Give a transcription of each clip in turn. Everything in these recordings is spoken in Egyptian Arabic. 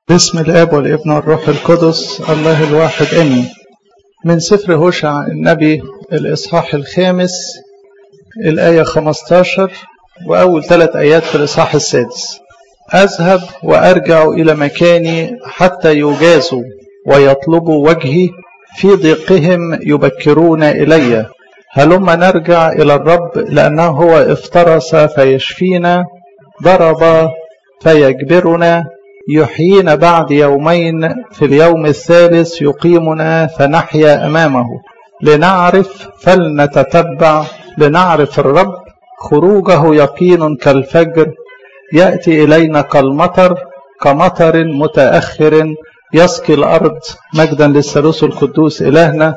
باسم الاب والابن والروح القدس الله الواحد امين من سفر هوشع النبي الاصحاح الخامس الايه 15 واول ثلاث ايات في الاصحاح السادس اذهب وارجع الى مكاني حتى يجازوا ويطلبوا وجهي في ضيقهم يبكرون الي هلما نرجع الى الرب لانه هو افترس فيشفينا ضرب فيجبرنا يحيينا بعد يومين في اليوم الثالث يقيمنا فنحيا امامه لنعرف فلنتتبع لنعرف الرب خروجه يقين كالفجر ياتي الينا كالمطر كمطر متاخر يسقي الارض مجدا للثالوث القدوس الهنا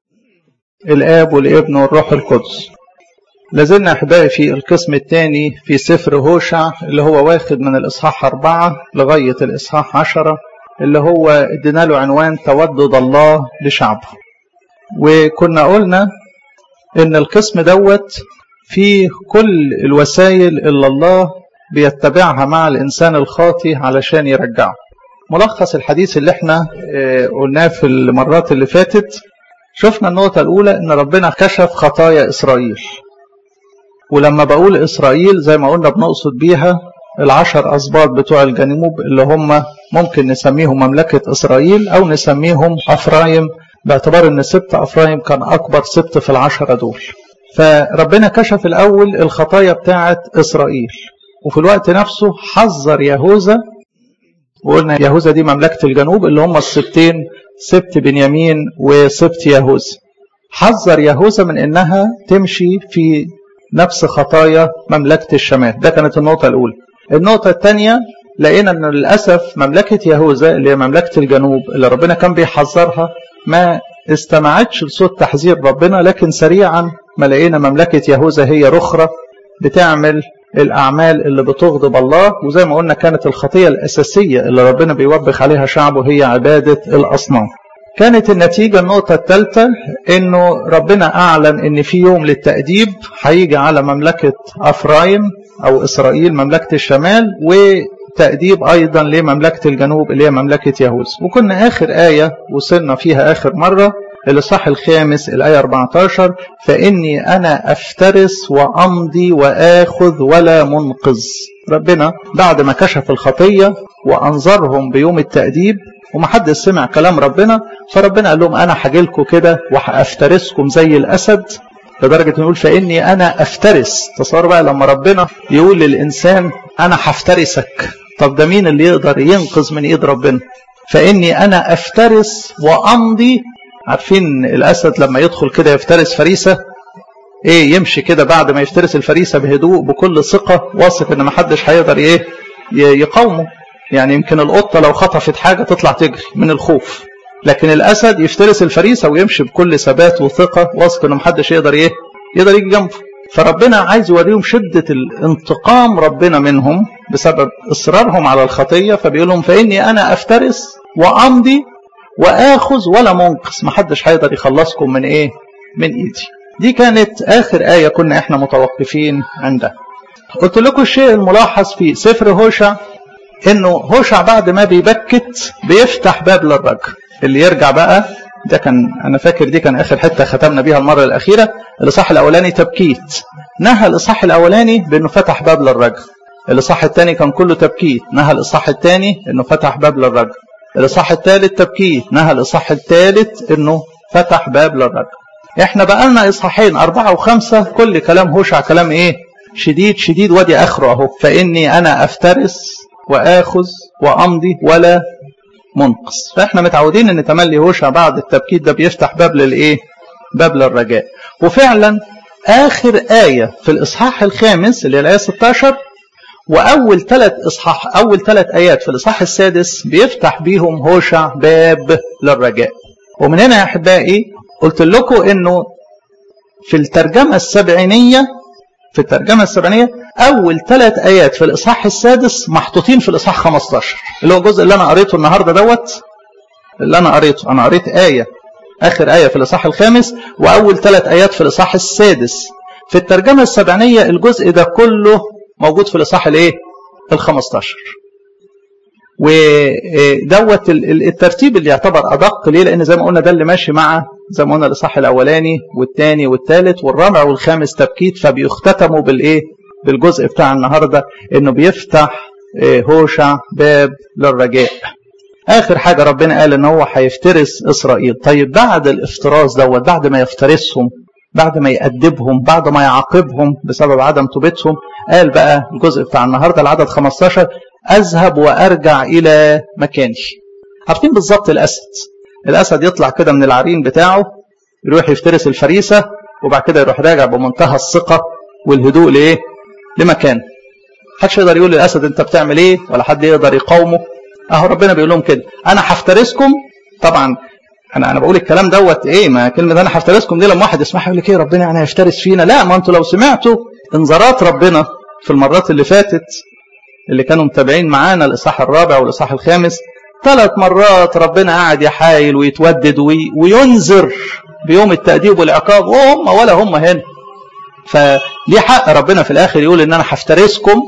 الاب والابن والروح القدس لازلنا احبائي في القسم الثاني في سفر هوشع اللي هو واخد من الاصحاح أربعة لغاية الاصحاح عشرة اللي هو ادينا له عنوان تودد الله لشعبه وكنا قلنا ان القسم دوت فيه كل الوسائل اللي الله بيتبعها مع الانسان الخاطي علشان يرجعه ملخص الحديث اللي احنا قلناه في المرات اللي فاتت شفنا النقطة الأولى إن ربنا كشف خطايا إسرائيل ولما بقول إسرائيل زي ما قلنا بنقصد بيها العشر أسباط بتوع الجنوب اللي هم ممكن نسميهم مملكة إسرائيل أو نسميهم أفرايم باعتبار إن سبت أفرايم كان أكبر سبت في العشرة دول فربنا كشف الأول الخطايا بتاعة إسرائيل وفي الوقت نفسه حذر يهوذا وقلنا يهوذا دي مملكة الجنوب اللي هم السبتين سبت بنيامين وسبت يهوذا حذر يهوذا من إنها تمشي في نفس خطايا مملكة الشمال ده كانت النقطة الأولى النقطة الثانية لقينا أن للأسف مملكة يهوذا اللي هي مملكة الجنوب اللي ربنا كان بيحذرها ما استمعتش لصوت تحذير ربنا لكن سريعا ما لقينا مملكة يهوذا هي رخرة بتعمل الأعمال اللي بتغضب الله وزي ما قلنا كانت الخطية الأساسية اللي ربنا بيوبخ عليها شعبه هي عبادة الأصنام كانت النتيجة النقطة الثالثة انه ربنا اعلن ان في يوم للتأديب هيجي على مملكة افرايم او اسرائيل مملكة الشمال وتأديب ايضا لمملكة الجنوب اللي هي مملكة يهوذا وكنا اخر آية وصلنا فيها اخر مرة الإصحاح الخامس الآية 14 فإني أنا أفترس وأمضي وآخذ ولا منقذ ربنا بعد ما كشف الخطية وأنظرهم بيوم التأديب ومحدش سمع كلام ربنا فربنا قال لهم أنا هجيلكم كده وهأفترسكم زي الأسد لدرجة نقول فإني أنا أفترس تصور بقى لما ربنا يقول للإنسان أنا هفترسك طب ده مين اللي يقدر ينقذ من إيد ربنا فإني أنا أفترس وأمضي عارفين الأسد لما يدخل كده يفترس فريسة إيه يمشي كده بعد ما يفترس الفريسة بهدوء بكل ثقة واثق إن محدش هيقدر إيه يقاومه يعني يمكن القطة لو خطفت حاجة تطلع تجري من الخوف لكن الأسد يفترس الفريسة ويمشي بكل ثبات وثقة واثق إن محدش يقدر إيه يقدر يجي جنبه فربنا عايز يوريهم شدة الانتقام ربنا منهم بسبب إصرارهم على الخطية فبيقول لهم فإني أنا أفترس وأمضي وآخذ ولا منقذ محدش هيقدر يخلصكم من إيه من إيدي دي كانت آخر آية كنا إحنا متوقفين عندها قلت لكم الشيء الملاحظ في سفر هوشع انه هوشع بعد ما بيبكت بيفتح باب للرجل اللي يرجع بقى ده كان انا فاكر دي كان اخر حته ختمنا بيها المره الاخيره الاصحاح الاولاني تبكيت نهى الاصحاح الاولاني بانه فتح باب للرجل الاصحاح الثاني كان كله تبكيت نهى الاصحاح الثاني انه فتح باب للرجل الاصحاح الثالث تبكيت نهى الاصحاح الثالث انه فتح باب للرجل احنا بقى لنا اصحاحين اربعه وخمسه كل كلام هوشع كلام ايه شديد شديد وادي اخره اهو فاني انا افترس واخذ وامضي ولا منقذ فاحنا متعودين ان تملي هوشع بعد التبكيت ده بيفتح باب للايه باب للرجاء وفعلا اخر ايه في الاصحاح الخامس اللي هي الايه 16 واول ثلاث اصحاح اول ثلاث ايات في الاصحاح السادس بيفتح بيهم هوشع باب للرجاء ومن هنا يا احبائي قلت لكم انه في الترجمه السبعينيه في الترجمة السبعينية أول ثلاث آيات في الإصحاح السادس محطوطين في الإصحاح 15 اللي هو الجزء اللي أنا قريته النهاردة دوت اللي أنا قريته أنا قريت آية آخر آية في الإصحاح الخامس وأول ثلاث آيات في الإصحاح السادس في الترجمة السبعينية الجزء ده كله موجود في الإصحاح الإيه؟ ال 15 ودوت الترتيب اللي يعتبر ادق ليه لان زي ما قلنا ده اللي ماشي مع زي ما قلنا الاصحاح الاولاني والثاني والثالث والرابع والخامس تبكيت فبيختتموا بالايه بالجزء بتاع النهارده انه بيفتح هوشع باب للرجاء اخر حاجه ربنا قال ان هو هيفترس اسرائيل طيب بعد الافتراس دوت بعد ما يفترسهم بعد ما يأدبهم بعد ما يعاقبهم بسبب عدم توبتهم قال بقى الجزء بتاع النهارده العدد 15 اذهب وارجع الى مكاني عارفين بالظبط الاسد الاسد يطلع كده من العرين بتاعه يروح يفترس الفريسه وبعد كده يروح راجع بمنتهى الثقه والهدوء لايه لمكانه محدش يقدر يقول للاسد انت بتعمل ايه ولا حد يقدر يقاومه اهو ربنا بيقول لهم كده انا هفترسكم طبعا انا انا بقول الكلام دوت ايه ما كلمه انا هفترسكم دي لما واحد يسمعها يقول لك ايه ربنا يعني هيفترس فينا لا ما انتوا لو سمعتوا انذارات ربنا في المرات اللي فاتت اللي كانوا متابعين معانا الاصحاح الرابع والاصحاح الخامس ثلاث مرات ربنا قاعد يحايل ويتودد وي وينذر بيوم التأديب والعقاب وهم ولا هم هنا فليه حق ربنا في الاخر يقول ان انا هفترسكم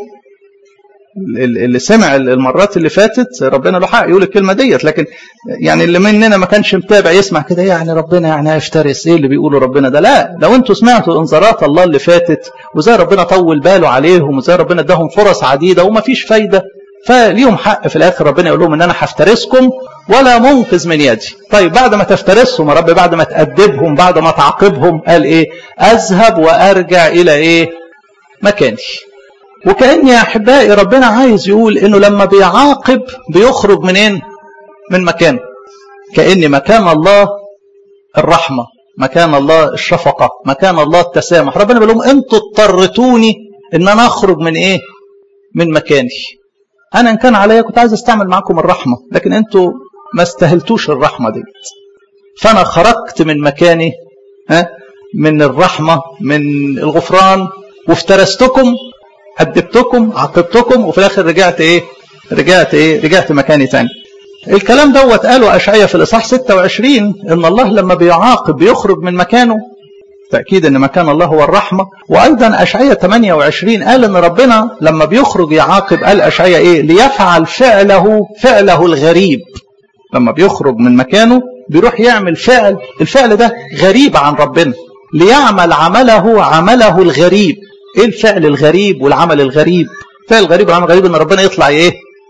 اللي سمع المرات اللي فاتت ربنا له حق يقول الكلمه ديت لكن يعني اللي مننا ما كانش متابع يسمع كده يعني ربنا يعني هيفترس ايه اللي بيقوله ربنا ده لا لو انتوا سمعتوا انذارات الله اللي فاتت وزي ربنا طول باله عليهم وزي ربنا اداهم فرص عديده وما فيش فايده فليهم حق في الاخر ربنا يقول لهم ان انا هفترسكم ولا منقذ من يدي طيب بعد ما تفترسهم يا رب بعد ما تأدبهم بعد ما تعاقبهم قال ايه اذهب وارجع الى ايه مكاني وكأن يا أحبائي ربنا عايز يقول إنه لما بيعاقب بيخرج منين؟ من مكانه. كأن مكان الله الرحمة، مكان الله الشفقة، مكان الله التسامح، ربنا بيقول لهم أنتوا اضطرتوني إن أنا أخرج من إيه؟ من مكاني. أنا إن كان عليا كنت عايز أستعمل معاكم الرحمة، لكن أنتوا ما استاهلتوش الرحمة دي. فأنا خرجت من مكاني ها؟ من الرحمة، من الغفران، وافترستكم أدبتكم عاقبتكم وفي الآخر رجعت إيه؟ رجعت إيه؟ رجعت مكاني تاني. الكلام دوت قاله أشعية في الإصحاح 26 إن الله لما بيعاقب بيخرج من مكانه تأكيد إن مكان الله هو الرحمة وأيضا أشعية 28 قال إن ربنا لما بيخرج يعاقب قال أشعية إيه؟ ليفعل فعله فعله الغريب. لما بيخرج من مكانه بيروح يعمل فعل الفعل ده غريب عن ربنا ليعمل عمله عمله الغريب ايه الفعل الغريب والعمل الغريب الفعل الغريب والعمل الغريب ان ربنا يطلع ايه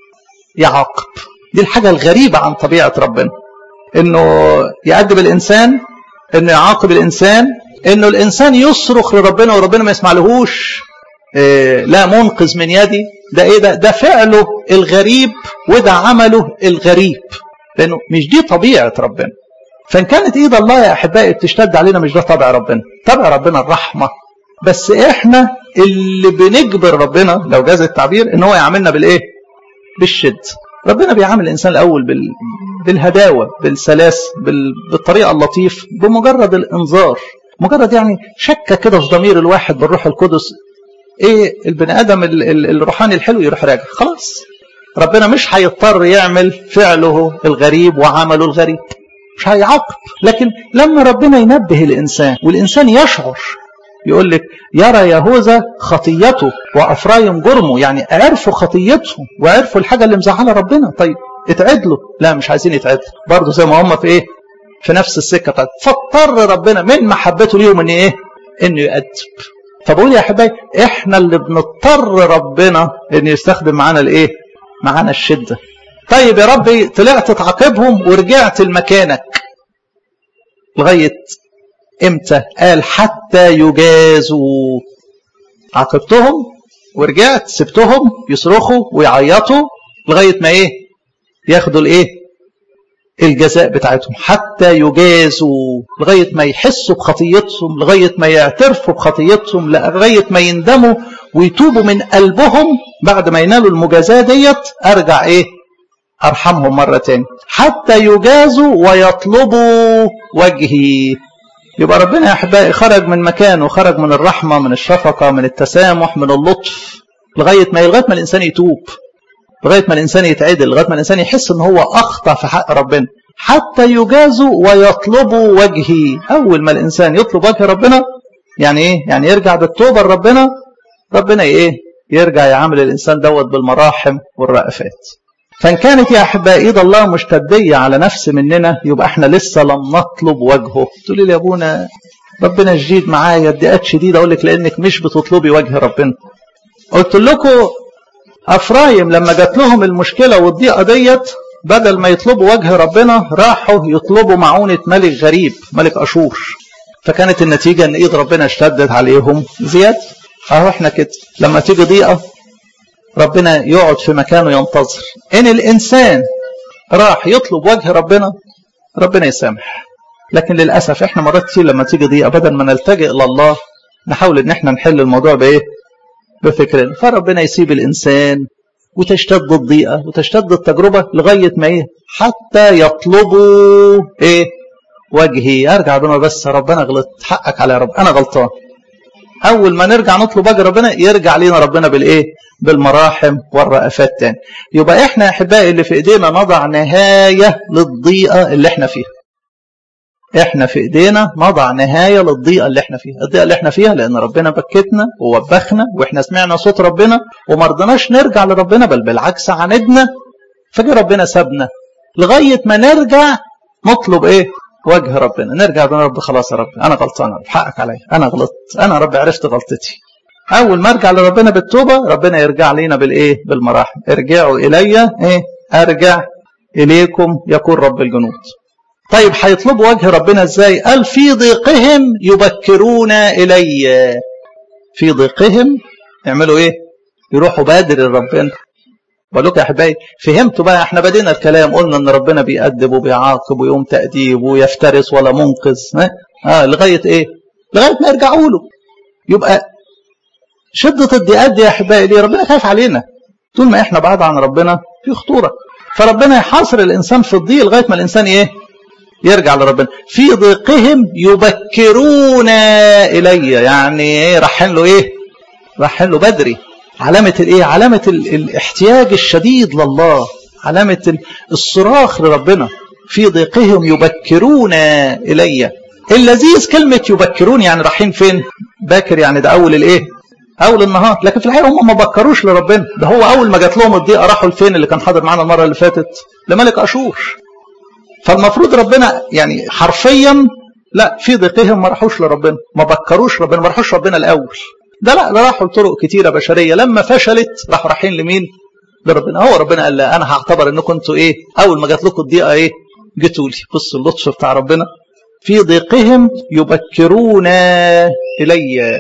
يعاقب دي الحاجه الغريبه عن طبيعه ربنا انه يأدب الانسان انه يعاقب الانسان انه الانسان يصرخ لربنا وربنا ما يسمعلهوش إيه لا منقذ من يدي ده ايه ده ده فعله الغريب وده عمله الغريب لانه مش دي طبيعه ربنا فان كانت ايد الله يا احبائي بتشتد علينا مش ده طبع ربنا طبع ربنا الرحمه بس احنا اللي بنجبر ربنا لو جاز التعبير ان هو يعاملنا بالايه بالشد ربنا بيعامل الانسان الاول بال... بالهداوه بالسلاس بال... بالطريقه اللطيف بمجرد الانذار مجرد يعني شكه كده في ضمير الواحد بالروح القدس ايه البني ادم ال... ال... الروحاني الحلو يروح راجع خلاص ربنا مش هيضطر يعمل فعله الغريب وعمله الغريب مش هيعاقب لكن لما ربنا ينبه الانسان والانسان يشعر يقول لك يرى يهوذا خطيته وافرايم جرمه يعني عرفوا خطيتهم وعرفوا الحاجه اللي مزعله ربنا طيب اتعدلوا لا مش عايزين يتعدلوا برضه زي ما هم في ايه في نفس السكه بتاعت فاضطر ربنا من محبته ليهم ان ايه انه يأدب فبقول يا احبائي احنا اللي بنضطر ربنا ان يستخدم معانا الايه معانا الشده طيب يا ربي طلعت تعاقبهم ورجعت لمكانك لغايه امتى قال حتى يجازوا عاقبتهم ورجعت سبتهم يصرخوا ويعيطوا لغايه ما ايه ياخدوا الايه الجزاء بتاعتهم حتى يجازوا لغايه ما يحسوا بخطيتهم لغايه ما يعترفوا بخطيتهم لغايه ما يندموا ويتوبوا من قلبهم بعد ما ينالوا المجازاه ديت ارجع ايه ارحمهم مره تاني حتى يجازوا ويطلبوا وجهي يبقى ربنا يا احبائي خرج من مكانه خرج من الرحمه من الشفقه من التسامح من اللطف لغايه ما لغايه ما الانسان يتوب لغايه ما الانسان يتعدل لغايه ما الانسان يحس ان هو اخطا في حق ربنا حتى يجازوا ويطلبوا وجهي اول ما الانسان يطلب وجه ربنا يعني ايه يعني يرجع بالتوبه لربنا ربنا ايه يرجع يعامل الانسان دوت بالمراحم والرأفات فان كانت يا احباء ايد الله مشتديه على نفس مننا يبقى احنا لسه لم نطلب وجهه تقولي لي يا ابونا ربنا شديد معايا اديات شديده اقول لك لانك مش بتطلبي وجه ربنا قلت لكم افرايم لما جات لهم المشكله والضيقه ديت بدل ما يطلبوا وجه ربنا راحوا يطلبوا معونه ملك غريب ملك اشور فكانت النتيجه ان ايد ربنا اشتدت عليهم زياده اهو احنا كده لما تيجي ضيقه ربنا يقعد في مكانه ينتظر ان الانسان راح يطلب وجه ربنا ربنا يسامح لكن للاسف احنا مرات كتير لما تيجي ضيقه بدل ما نلتجئ الى الله نحاول ان احنا نحل الموضوع بايه بفكرنا فربنا يسيب الانسان وتشتد الضيقه وتشتد التجربه لغايه ما ايه حتى يطلبوا ايه وجهي ارجع بنا بس ربنا غلط حقك على يا رب انا غلطان اول ما نرجع نطلب وجه ربنا يرجع لينا ربنا بالايه بالمراحم والرأفات تاني يبقى احنا يا احبائي اللي في ايدينا نضع نهايه للضيقه اللي احنا فيها احنا في ايدينا نضع نهايه للضيقه اللي احنا فيها الضيقه اللي احنا فيها لان ربنا بكتنا ووبخنا واحنا سمعنا صوت ربنا وما رضناش نرجع لربنا بل بالعكس عاندنا فجي ربنا سابنا لغايه ما نرجع نطلب ايه وجه ربنا نرجع بنا رب خلاص يا رب انا غلطان يا رب حقك عليا انا غلطت انا يا رب عرفت غلطتي اول ما ارجع لربنا بالتوبه ربنا يرجع لينا بالايه بالمراحم ارجعوا الي ايه ارجع اليكم يقول رب الجنود طيب هيطلبوا وجه ربنا ازاي قال في ضيقهم يبكرون الي في ضيقهم يعملوا ايه يروحوا بادر لربنا بقول لكم يا احبائي فهمتوا بقى احنا بدينا الكلام قلنا ان ربنا بيأدب وبيعاقب ويوم تأديب ويفترس ولا منقذ اه لغايه ايه لغايه ما يرجعوا له يبقى شدة الضيقات دي يا احبائي ليه ربنا خايف علينا طول ما احنا بعاد عن ربنا في خطوره فربنا يحاصر الانسان في الضيق لغايه ما الانسان ايه يرجع لربنا في ضيقهم يبكرون الي يعني ايه رايحين له ايه رايحين له بدري علامة الايه علامة ال الاحتياج الشديد لله علامة الصراخ لربنا في ضيقهم يبكرون الي اللذيذ كلمة يبكرون يعني رايحين فين باكر يعني ده اول الايه اول النهار لكن في الحقيقة هم ما بكروش لربنا ده هو اول ما جات لهم الضيقة راحوا لفين اللي كان حاضر معانا المرة اللي فاتت لملك اشور فالمفروض ربنا يعني حرفيا لا في ضيقهم ما راحوش لربنا ما بكروش ربنا ما راحوش ربنا الاول ده لا ده راحوا لطرق كتيره بشريه لما فشلت راحوا رايحين لمين لربنا هو ربنا قال لا انا هعتبر انكم انتوا ايه اول ما جات لكم الضيقه ايه جيتوا لي بصوا اللطف بتاع ربنا في ضيقهم يبكرون الي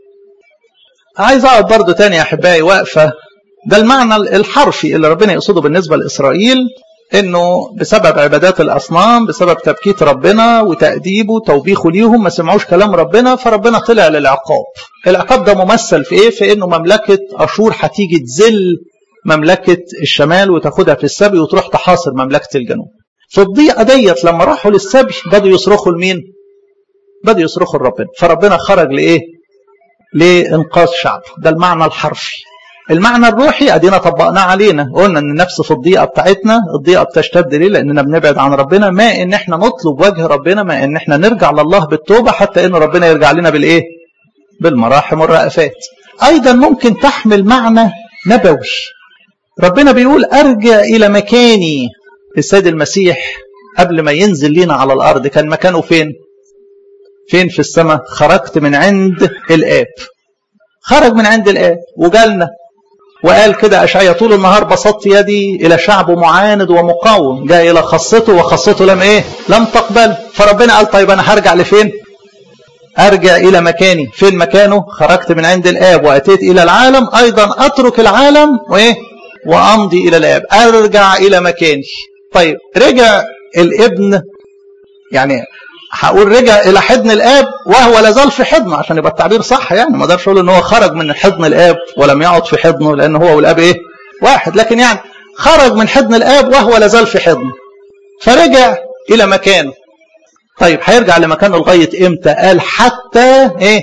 عايز اقعد برضه تاني يا احبائي واقفه ده المعنى الحرفي اللي ربنا يقصده بالنسبه لاسرائيل انه بسبب عبادات الاصنام بسبب تبكيت ربنا وتاديبه توبيخه ليهم ما سمعوش كلام ربنا فربنا طلع للعقاب العقاب ده ممثل في ايه في انه مملكه اشور هتيجي تذل مملكه الشمال وتاخدها في السبي وتروح تحاصر مملكه الجنوب في الضيقه ديت لما راحوا للسبي بدوا يصرخوا لمين بدوا يصرخوا لربنا فربنا خرج لايه لانقاذ شعب ده المعنى الحرفي المعنى الروحي ادينا طبقناه علينا قلنا ان النفس في الضيقه بتاعتنا الضيقه بتشتد ليه لاننا بنبعد عن ربنا ما ان احنا نطلب وجه ربنا ما ان احنا نرجع لله بالتوبه حتى ان ربنا يرجع لنا بالايه بالمراحم والرأفات ايضا ممكن تحمل معنى نبوي ربنا بيقول ارجع الى مكاني السيد المسيح قبل ما ينزل لنا على الارض كان مكانه فين فين في السماء خرجت من عند الاب خرج من عند الاب وجالنا وقال كده أشعيا طول النهار بسطت يدي إلى شعب معاند ومقاوم جاء إلى خاصته وخاصته لم إيه لم تقبل فربنا قال طيب أنا هرجع لفين أرجع إلى مكاني فين مكانه خرجت من عند الآب وأتيت إلى العالم أيضا أترك العالم وإيه وأمضي إلى الآب أرجع إلى مكاني طيب رجع الابن يعني هقول رجع الى حضن الاب وهو لازال في حضنه عشان يبقى التعبير صح يعني ما اقدرش اقول ان هو خرج من حضن الاب ولم يقعد في حضنه لان هو والاب ايه واحد لكن يعني خرج من حضن الاب وهو لازال في حضنه فرجع الى مكانه طيب هيرجع لمكانه لغايه امتى قال حتى ايه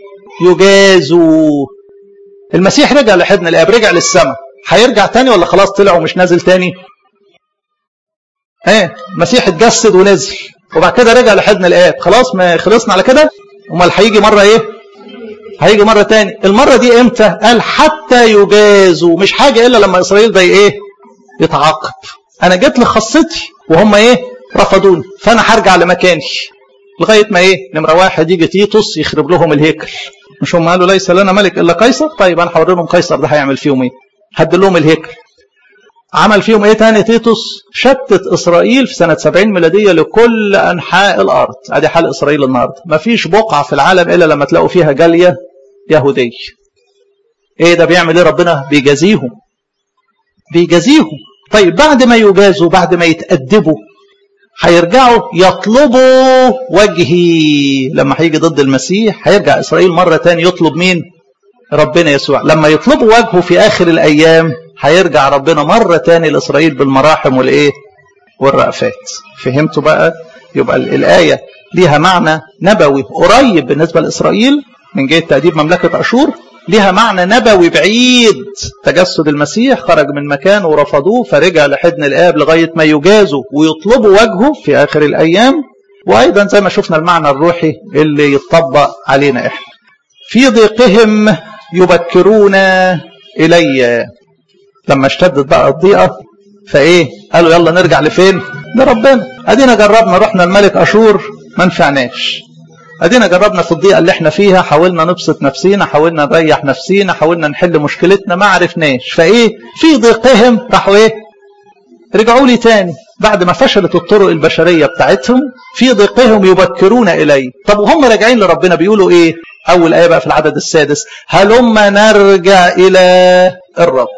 يجازوا المسيح رجع لحضن الاب رجع للسماء هيرجع تاني ولا خلاص طلع ومش نازل تاني ايه المسيح اتجسد ونزل وبعد كده رجع لحضن الاب خلاص ما خلصنا على كده امال هيجي مره ايه هيجي مره تاني المره دي امتى قال حتى يجازوا مش حاجه الا لما اسرائيل ده ايه يتعاقب انا جيت لخاصتي وهم ايه رفضوني فانا هرجع لمكاني لغايه ما ايه نمره واحد يجي تيتوس يخرب لهم الهيكل مش هم قالوا ليس لنا ملك الا قيصر طيب انا هوري لهم قيصر ده هيعمل فيهم ايه هد لهم الهيكل عمل فيهم ايه تاني تيتوس شتت اسرائيل في سنه 70 ميلاديه لكل انحاء الارض ادي حال اسرائيل النهارده مفيش بقعه في العالم الا لما تلاقوا فيها جاليه يهوديه ايه ده بيعمل ايه ربنا بيجازيهم بيجازيهم طيب بعد ما يجازوا بعد ما يتأدبوا هيرجعوا يطلبوا وجهي لما هيجي ضد المسيح هيرجع إسرائيل مرة تاني يطلب مين ربنا يسوع لما يطلبوا وجهه في آخر الأيام هيرجع ربنا مرة تاني لإسرائيل بالمراحم والإيه والرأفات فهمتوا بقى يبقى الآية ليها معنى نبوي قريب بالنسبة لإسرائيل من جهة تأديب مملكة أشور ليها معنى نبوي بعيد تجسد المسيح خرج من مكانه ورفضوه فرجع لحضن الآب لغاية ما يجازوا ويطلبوا وجهه في آخر الأيام وأيضا زي ما شفنا المعنى الروحي اللي يتطبق علينا إحنا في ضيقهم يبكرون إلي لما اشتدت بقى الضيقة فإيه قالوا يلا نرجع لفين لربنا أدينا جربنا رحنا الملك أشور ما نفعناش ادينا جربنا في الضيقه اللي احنا فيها حاولنا نبسط نفسينا حاولنا نريح نفسينا حاولنا نحل مشكلتنا ما عرفناش فايه في ضيقهم راحوا ايه رجعوا لي تاني بعد ما فشلت الطرق البشريه بتاعتهم في ضيقهم يبكرون الي طب وهم راجعين لربنا بيقولوا ايه اول ايه بقى في العدد السادس هلم نرجع الى الرب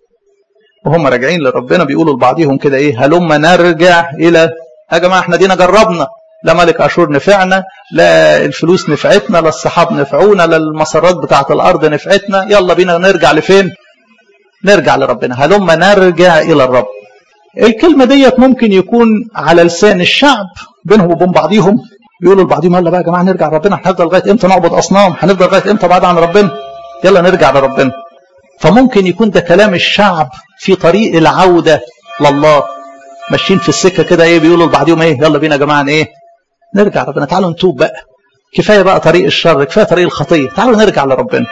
وهم راجعين لربنا بيقولوا لبعضهم كده ايه هلم نرجع الى يا جماعه احنا دينا جربنا لا ملك أشور نفعنا لا الفلوس نفعتنا لا الصحاب نفعونا لا المسارات بتاعة الأرض نفعتنا يلا بينا نرجع لفين نرجع لربنا هلما نرجع إلى الرب الكلمة ديت ممكن يكون على لسان الشعب بينهم وبين بعضهم يقولوا لبعضهم يلا بقى يا جماعة نرجع لربنا هنفضل لغاية امتى نعبد أصنام هنفضل لغاية امتى بعد عن ربنا يلا نرجع لربنا فممكن يكون ده كلام الشعب في طريق العودة لله ماشيين في السكة كده ايه بيقولوا لبعضهم ايه يلا بينا يا جماعة ايه نرجع ربنا تعالوا نتوب بقى كفاية بقى طريق الشر كفاية طريق الخطية تعالوا نرجع لربنا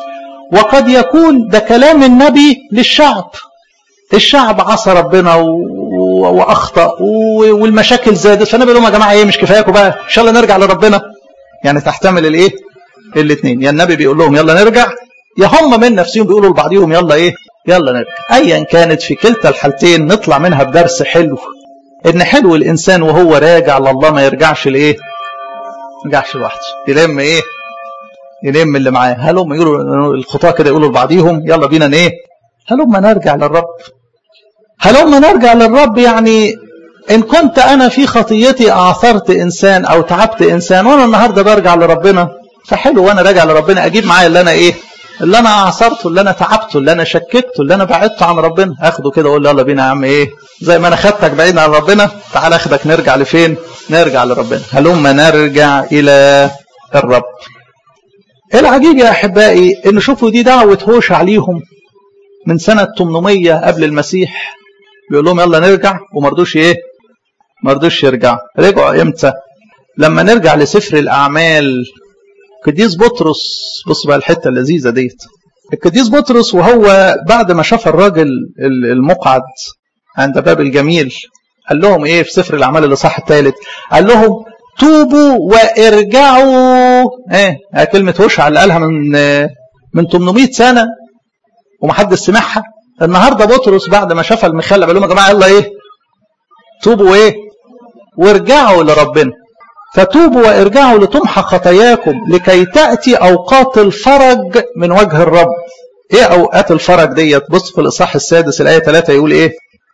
وقد يكون ده كلام النبي للشعب الشعب عصى ربنا و... واخطا و... والمشاكل زادت فالنبي لهم يا جماعه ايه مش كفاياكم بقى ان شاء الله نرجع لربنا يعني تحتمل الايه الاثنين يا النبي بيقول لهم يلا نرجع يا هم من نفسهم بيقولوا لبعضهم يلا ايه يلا نرجع ايا كانت في كلتا الحالتين نطلع منها بدرس حلو ان حلو الانسان وهو راجع لله ما يرجعش لايه ما يرجعش لوحده يلم ايه يلم اللي معاه هل هم يقولوا الخطاه كده يقولوا لبعضيهم يلا بينا ايه هل هم نرجع للرب هل هم نرجع للرب يعني ان كنت انا في خطيتي اعثرت انسان او تعبت انسان وانا النهارده برجع لربنا فحلو وانا راجع لربنا اجيب معايا اللي انا ايه اللي انا اعصرته اللي انا تعبته اللي انا شككته اللي انا بعدته عن ربنا اخده كده اقول يلا بينا يا عم ايه زي ما انا خدتك بعيد عن ربنا تعال اخدك نرجع لفين نرجع لربنا هلما نرجع الى الرب العجيب يا احبائي ان شوفوا دي دعوه هوش عليهم من سنه 800 قبل المسيح بيقول لهم يلا نرجع وما رضوش ايه ما رضوش يرجعوا رجعوا امتى لما نرجع لسفر الاعمال قديس بطرس بص بقى الحته اللذيذه ديت القديس بطرس وهو بعد ما شاف الراجل المقعد عند باب الجميل قال لهم ايه في سفر الاعمال الاصحاح الثالث قال لهم توبوا وارجعوا ايه كلمه هوشع اللي قالها من من 800 سنه ومحدش سمعها النهارده بطرس بعد ما شاف المخلة قال لهم يا جماعه يلا ايه توبوا ايه وارجعوا لربنا فتوبوا وارجعوا لتمحى خطاياكم لكي تأتي أوقات الفرج من وجه الرب ايه أوقات الفرج ديت بص في الإصحاح السادس الآية 3 يقول ايه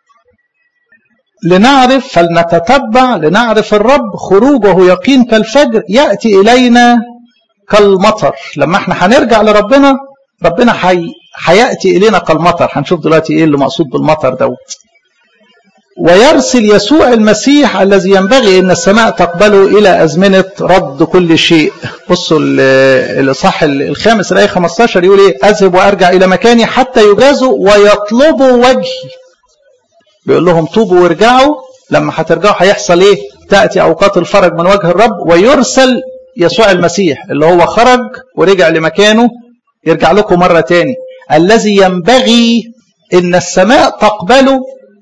لنعرف فلنتتبع لنعرف الرب خروجه يقين كالفجر يأتي إلينا كالمطر لما احنا هنرجع لربنا ربنا حي... هيأتي إلينا كالمطر هنشوف دلوقتي ايه اللي مقصود بالمطر دوت ويرسل يسوع المسيح الذي ينبغي ان السماء تقبله الى ازمنه رد كل شيء بصوا الاصحاح الخامس الايه 15 يقول ايه اذهب وارجع الى مكاني حتى يجازوا ويطلبوا وجهي بيقول لهم توبوا وارجعوا لما هترجعوا هيحصل ايه تاتي اوقات الفرج من وجه الرب ويرسل يسوع المسيح اللي هو خرج ورجع لمكانه يرجع لكم مره تاني الذي ينبغي ان السماء تقبله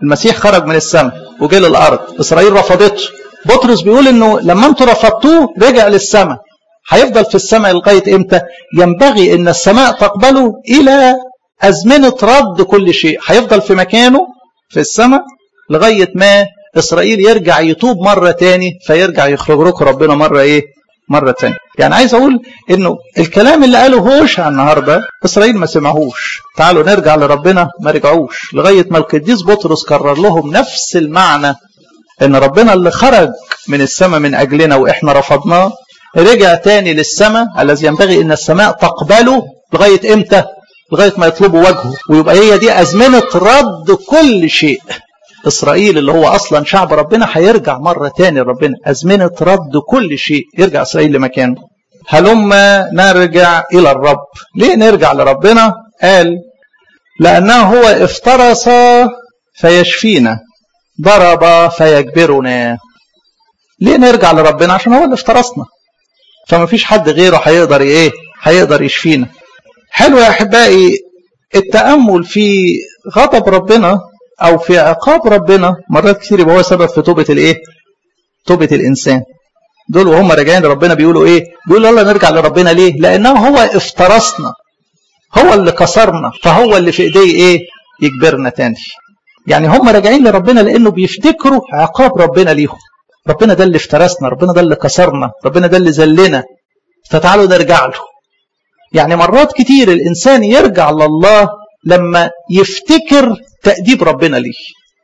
المسيح خرج من السماء وجه للارض اسرائيل رفضته بطرس بيقول انه لما انتوا رفضتوه رجع للسماء هيفضل في السماء لغايه امتى ينبغي ان السماء تقبله الى ازمنه رد كل شيء هيفضل في مكانه في السماء لغايه ما اسرائيل يرجع يتوب مره تاني فيرجع يخرج لكم ربنا مره ايه مره تاني يعني عايز اقول انه الكلام اللي قاله هوشع النهارده اسرائيل ما سمعوش تعالوا نرجع لربنا ما رجعوش لغايه ما القديس بطرس كرر لهم نفس المعنى ان ربنا اللي خرج من السماء من اجلنا واحنا رفضناه رجع تاني للسماء الذي ينبغي ان السماء تقبله لغايه امتى لغايه ما يطلبوا وجهه ويبقى هي دي ازمنه رد كل شيء اسرائيل اللي هو اصلا شعب ربنا هيرجع مره تاني ربنا ازمنه رد كل شيء يرجع اسرائيل لمكانه هلما نرجع الى الرب ليه نرجع لربنا قال لانه هو افترس فيشفينا ضرب فيجبرنا ليه نرجع لربنا عشان هو اللي افترسنا فما فيش حد غيره هيقدر ايه هيقدر يشفينا حلو يا احبائي التامل في غضب ربنا او في عقاب ربنا مرات كتير يبقى هو سبب في توبه الايه توبه الانسان دول وهم راجعين لربنا بيقولوا ايه بيقولوا يلا نرجع لربنا ليه لانه هو افترسنا هو اللي كسرنا فهو اللي في ايديه ايه يجبرنا تاني يعني هم راجعين لربنا لانه بيفتكروا عقاب ربنا ليهم ربنا ده اللي افترسنا ربنا ده اللي كسرنا ربنا ده اللي ذلنا فتعالوا نرجع له يعني مرات كتير الانسان يرجع لله لما يفتكر تأديب ربنا ليه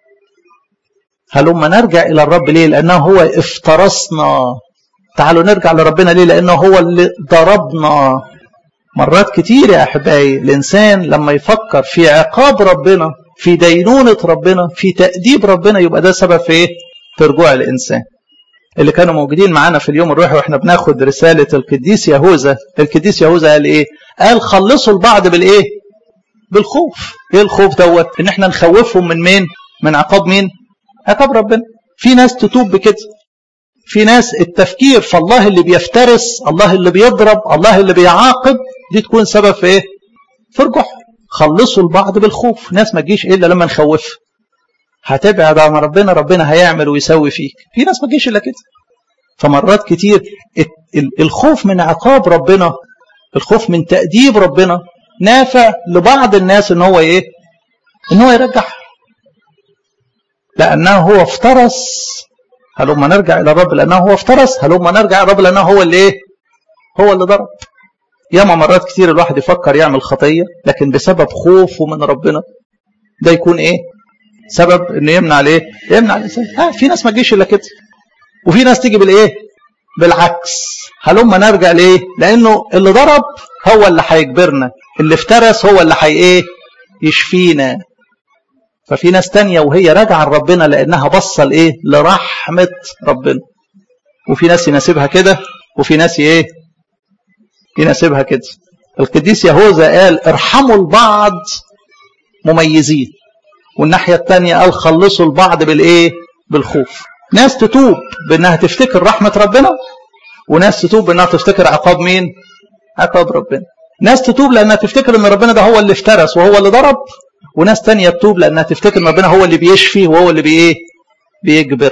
هلما نرجع إلى الرب ليه لأنه هو افترسنا تعالوا نرجع لربنا ليه لأنه هو اللي ضربنا مرات كتير يا أحبائي الإنسان لما يفكر في عقاب ربنا في دينونة ربنا في تأديب ربنا يبقى ده سبب في إيه؟ في رجوع الإنسان اللي كانوا موجودين معانا في اليوم الروحي واحنا بناخد رسالة القديس يهوذا القديس يهوذا قال إيه قال خلصوا البعض بالإيه بالخوف ايه الخوف دوت ان احنا نخوفهم من مين من عقاب مين عقاب ربنا في ناس تتوب بكده في ناس التفكير في الله اللي بيفترس الله اللي بيضرب الله اللي بيعاقب دي تكون سبب في ايه في رجوع خلصوا البعض بالخوف ناس ما تجيش الا لما نخوفها هتبعد عن ربنا ربنا هيعمل ويسوي فيك في ناس ما تجيش الا كده فمرات كتير الخوف من عقاب ربنا الخوف من تأديب ربنا نافع لبعض الناس ان هو ايه ان هو يرجع لانه هو افترس هلما نرجع الى الرب لانه هو افترس هلما نرجع الى الرب لانه هو اللي ايه هو اللي ضرب ياما مرات كتير الواحد يفكر يعمل خطيه لكن بسبب خوفه من ربنا ده يكون ايه سبب انه يمنع الايه يمنع الانسان ها في ناس ما تجيش الا كده وفي ناس تيجي بالايه بالعكس هلما نرجع لايه لانه اللي ضرب هو اللي هيجبرنا اللي افترس هو اللي حي ايه يشفينا ففي ناس تانية وهي راجعة لربنا لأنها بصة لإيه لرحمة ربنا وفي ناس يناسبها كده وفي ناس إيه يناسبها كده القديس يهوذا قال ارحموا البعض مميزين والناحية التانية قال خلصوا البعض بالإيه بالخوف ناس تتوب بأنها تفتكر رحمة ربنا وناس تتوب بأنها تفتكر عقاب مين عقاب ربنا ناس تتوب لأنها تفتكر أن ربنا ده هو اللي افترس وهو اللي ضرب وناس تانية تتوب لأنها تفتكر أن ربنا هو اللي بيشفي وهو اللي بإيه بيجبر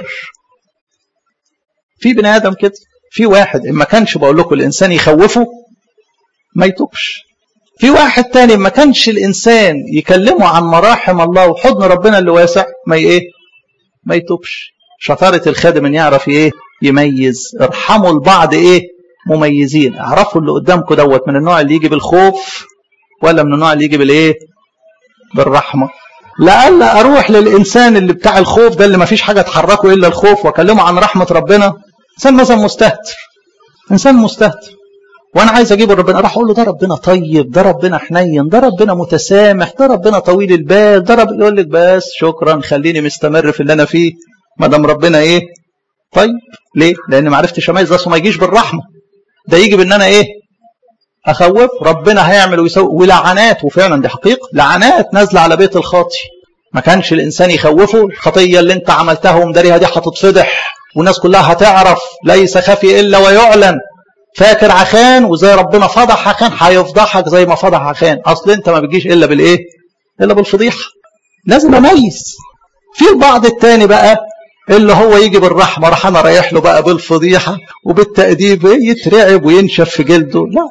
في بني آدم كده في واحد إما كانش بقول لكم الإنسان يخوفه ما يتوبش في واحد تاني ما كانش الإنسان يكلمه عن مراحم الله وحضن ربنا اللي واسع ما إيه ما يتوبش شطارة الخادم إن يعرف إيه يميز ارحموا البعض إيه مميزين اعرفوا اللي قدامكم دوت من النوع اللي يجي بالخوف ولا من النوع اللي يجي بالايه بالرحمه لألا اروح للانسان اللي بتاع الخوف ده اللي ما فيش حاجه تحركه الا الخوف واكلمه عن رحمه ربنا انسان مثلا مستهتر انسان مستهتر وانا عايز اجيبه ربنا راح اقول له ده ربنا طيب ده ربنا حنين ده ربنا متسامح ده ربنا طويل البال ده رب يقول لك بس شكرا خليني مستمر في اللي انا فيه ما دام ربنا ايه طيب ليه لان ما عرفتش اميز ده ما يجيش بالرحمه ده يجي بان انا ايه اخوف ربنا هيعمل ويسوي ولعنات وفعلا دي حقيقه لعنات نازله على بيت الخاطي ما كانش الانسان يخوفه الخطيه اللي انت عملتها ومداريها دي هتتفضح والناس كلها هتعرف ليس خفي الا ويعلن فاكر عخان وزي ربنا فضح عخان هيفضحك زي ما فضح عخان اصل انت ما بتجيش الا بالايه الا بالفضيحه لازم اميز في البعض التاني بقى اللي هو يجي بالرحمة راح أنا رايح له بقى بالفضيحة وبالتأديب يترعب وينشف في جلده لا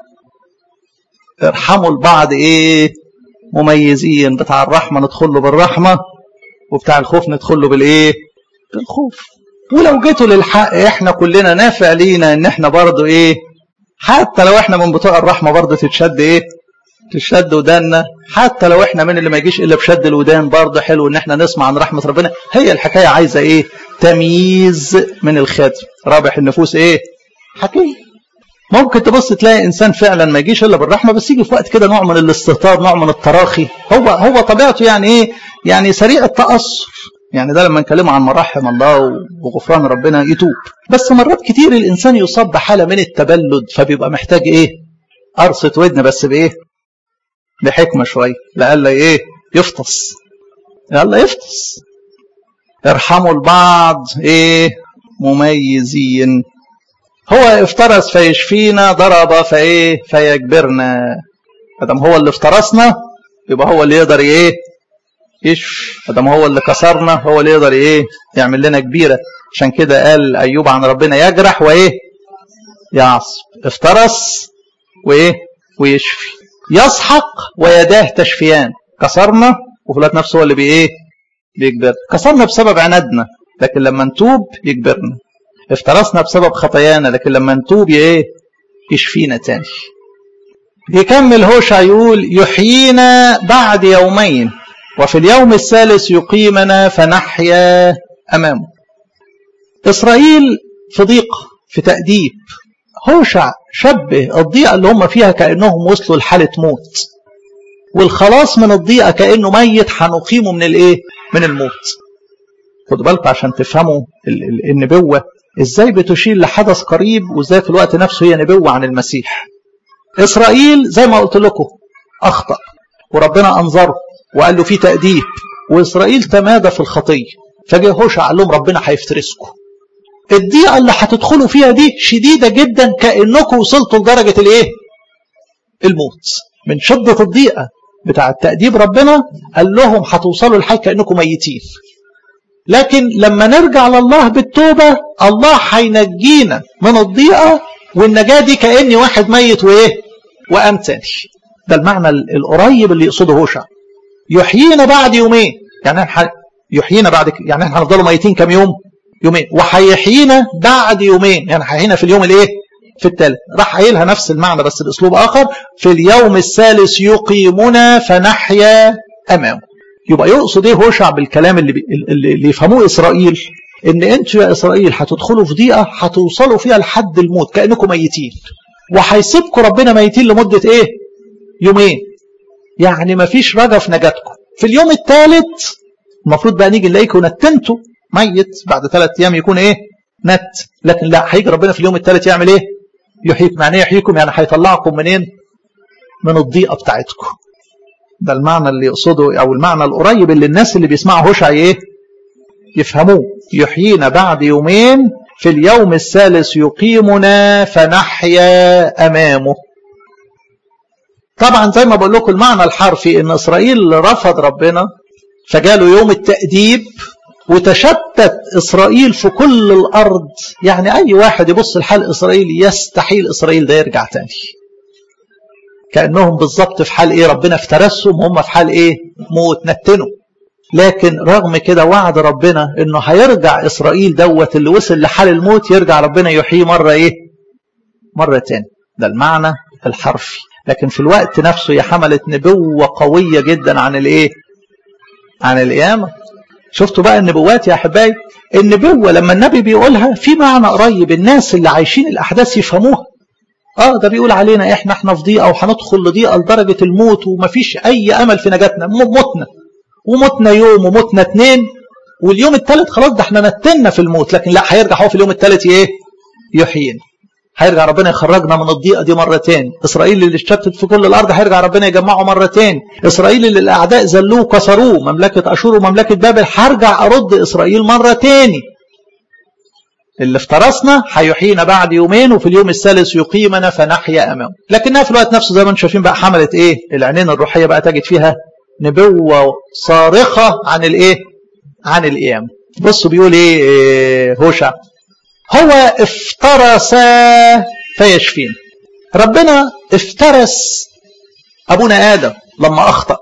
ارحموا البعض ايه مميزين بتاع الرحمة ندخل له بالرحمة وبتاع الخوف ندخل له بالايه بالخوف ولو جيتوا للحق احنا كلنا نافع لينا ان احنا برضو ايه حتى لو احنا من بتوع الرحمة برضو تتشد ايه تشد وداننا حتى لو احنا من اللي ما يجيش الا بشد الودان برضه حلو ان احنا نسمع عن رحمه ربنا هي الحكايه عايزه ايه تمييز من الخادم رابح النفوس ايه حكيم ممكن تبص تلاقي انسان فعلا ما يجيش الا بالرحمه بس يجي في وقت كده نوع من الاستهتار نوع من التراخي هو هو طبيعته يعني ايه يعني سريع التاثر يعني ده لما نكلمه عن مراحم الله وغفران ربنا يتوب بس مرات كتير الانسان يصاب بحاله من التبلد فبيبقى محتاج ايه قرصه ودن بس بايه بحكمة شوية لألا إيه يفطس لألا يفطس ارحموا البعض إيه مميزين هو افترس فيشفينا ضرب فإيه فيجبرنا ادم هو اللي افترسنا يبقى هو اللي يقدر إيه يشفي ادم هو اللي كسرنا هو اللي يقدر إيه يعمل لنا كبيرة عشان كده قال أيوب عن ربنا يجرح وإيه يعصب افترس وإيه ويشفي يسحق ويداه تشفيان كسرنا وفي الوقت نفسه هو اللي بايه بيجبر كسرنا بسبب عنادنا لكن لما نتوب يجبرنا افترسنا بسبب خطايانا لكن لما نتوب ايه يشفينا تاني يكمل هوشع يقول يحيينا بعد يومين وفي اليوم الثالث يقيمنا فنحيا امامه اسرائيل في ضيق في تأديب هوشع شبه الضيقة اللي هم فيها كأنهم وصلوا لحالة موت والخلاص من الضيقة كأنه ميت هنقيمه من الايه من الموت خدوا بالكم عشان تفهموا النبوة ازاي بتشير لحدث قريب وازاي في الوقت نفسه هي نبوة عن المسيح اسرائيل زي ما قلت لكم اخطأ وربنا انظره وقال له في تأديب واسرائيل تمادى في الخطية فجاء هوشع قال لهم ربنا هيفترسكم الضيقة اللي هتدخلوا فيها دي شديدة جدا كأنكم وصلتوا لدرجة الايه الموت من شدة الضيقة بتاع التأديب ربنا قال لهم هتوصلوا لحاجة كأنكم ميتين لكن لما نرجع لله بالتوبة الله هينجينا من الضيقة والنجاة دي كأني واحد ميت وإيه وقام تاني ده المعنى القريب اللي يقصده هوشع يحيينا بعد يومين يعني احنا يحيينا بعد يعني احنا هنفضلوا ميتين كام يوم يومين وهيحيينا بعد يومين يعني هيحيينا في اليوم الايه في الثالث راح قايلها نفس المعنى بس باسلوب اخر في اليوم الثالث يقيمنا فنحيا امامه يبقى يقصد ايه هوشع بالكلام اللي, بي... اللي يفهموه اسرائيل ان انتوا يا اسرائيل هتدخلوا في ضيقه هتوصلوا فيها لحد الموت كانكم ميتين وهيسيبكم ربنا ميتين لمده ايه يومين يعني ما فيش رجا في نجاتكم في اليوم الثالث المفروض بقى نيجي نلاقيكم نتنتوا ميت بعد ثلاث ايام يكون ايه نت لكن لا هيجي ربنا في اليوم الثالث يعمل ايه يحييكم يعني ايه يحييكم يعني هيطلعكم منين من الضيقه بتاعتكم ده المعنى اللي يقصده او المعنى القريب اللي الناس اللي بيسمعوا هوشع ايه يفهموه يحيينا بعد يومين في اليوم الثالث يقيمنا فنحيا امامه طبعا زي ما بقول لكم المعنى الحرفي ان اسرائيل رفض ربنا فجاله يوم التأديب وتشتت إسرائيل في كل الأرض يعني أي واحد يبص لحال إسرائيل يستحيل إسرائيل ده يرجع تاني كأنهم بالظبط في حال إيه ربنا افترسهم هم في حال إيه موت نتنوا لكن رغم كده وعد ربنا إنه هيرجع إسرائيل دوت اللي وصل لحال الموت يرجع ربنا يحييه مرة إيه مرة تاني ده المعنى الحرفي لكن في الوقت نفسه هي حملت نبوة قوية جدا عن الإيه عن القيامة شفتوا بقى النبوات يا احبائي النبوة لما النبي بيقولها في معنى قريب الناس اللي عايشين الأحداث يفهموها اه ده بيقول علينا احنا احنا في ضيقة وهندخل لضيقة لدرجة الموت ومفيش أي أمل في نجاتنا متنا ومتنا يوم ومتنا اتنين واليوم الثالث خلاص ده احنا نتنا في الموت لكن لا هيرجع هو في اليوم الثالث ايه يحيينا هيرجع ربنا يخرجنا من الضيقه دي مره تاني اسرائيل اللي اشتتت في كل الارض هيرجع ربنا يجمعه مره تاني اسرائيل اللي الاعداء ذلوه وكسروه مملكه اشور ومملكه بابل هرجع ارد اسرائيل مره تاني اللي افترسنا هيحيينا بعد يومين وفي اليوم الثالث يقيمنا فنحيا امامه لكنها في الوقت نفسه زي ما انتم شايفين بقى حملت ايه العينين الروحيه بقى تجد فيها نبوه صارخه عن الايه عن القيامة بصوا بيقول ايه هوشع هو افترس فيشفينا ربنا افترس ابونا ادم لما اخطأ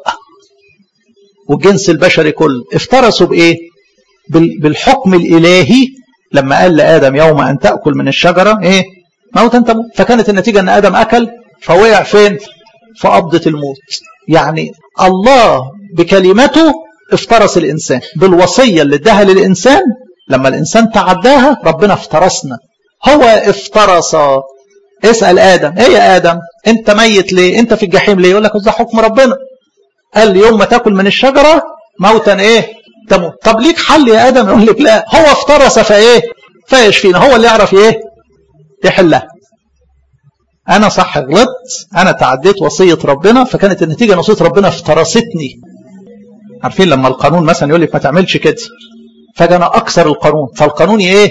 والجنس البشري كله افترسوا بايه بالحكم الالهي لما قال لادم يوم ان تاكل من الشجره ايه موتا تموت فكانت النتيجه ان ادم اكل فوقع فين في قبضه الموت يعني الله بكلمته افترس الانسان بالوصيه اللي اداها للانسان لما الانسان تعداها ربنا افترسنا هو افترس اسال ادم ايه يا ادم انت ميت ليه انت في الجحيم ليه يقول لك ده حكم ربنا قال لي يوم ما تاكل من الشجره موتا ايه تموت طب ليك حل يا ادم يقول لك لا هو افترس فايه فيشفينا هو اللي يعرف ايه يحلها انا صح غلطت انا تعديت وصيه ربنا فكانت النتيجه ان وصيه ربنا افترستني عارفين لما القانون مثلا يقول لك ما تعملش كده فجاء انا اكسر القانون فالقانون ايه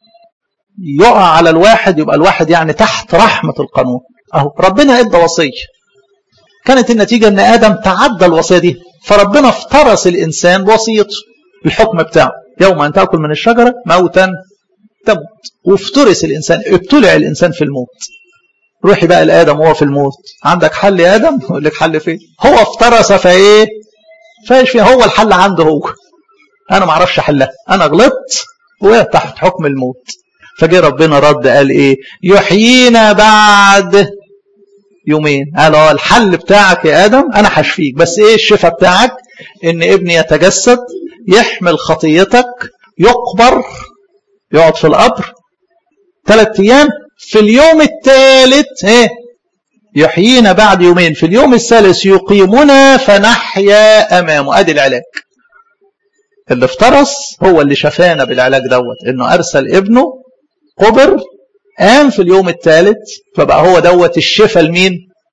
يقع على الواحد يبقى الواحد يعني تحت رحمه القانون اهو ربنا ادى وصيه كانت النتيجه ان ادم تعدى الوصيه دي فربنا افترس الانسان وصيته الحكم بتاعه يوم ان تاكل من الشجره موتا تموت وافترس الانسان ابتلع الانسان في الموت روحي بقى لادم وهو في الموت عندك حل يا ادم يقول لك حل فين هو افترس فايه فايش فيها هو الحل عنده هو انا ما اعرفش حلها انا غلطت وقعت تحت حكم الموت فجه ربنا رد قال ايه يحيينا بعد يومين قال اه الحل بتاعك يا ادم انا هشفيك بس ايه الشفاء بتاعك ان ابني يتجسد يحمل خطيتك يقبر يقعد في القبر ثلاث ايام في اليوم الثالث ايه يحيينا بعد يومين في اليوم الثالث يقيمنا فنحيا امامه ادي العلاج اللي افترس هو اللي شفانا بالعلاج دوت انه ارسل ابنه قبر قام في اليوم الثالث فبقى هو دوت الشفاء لمين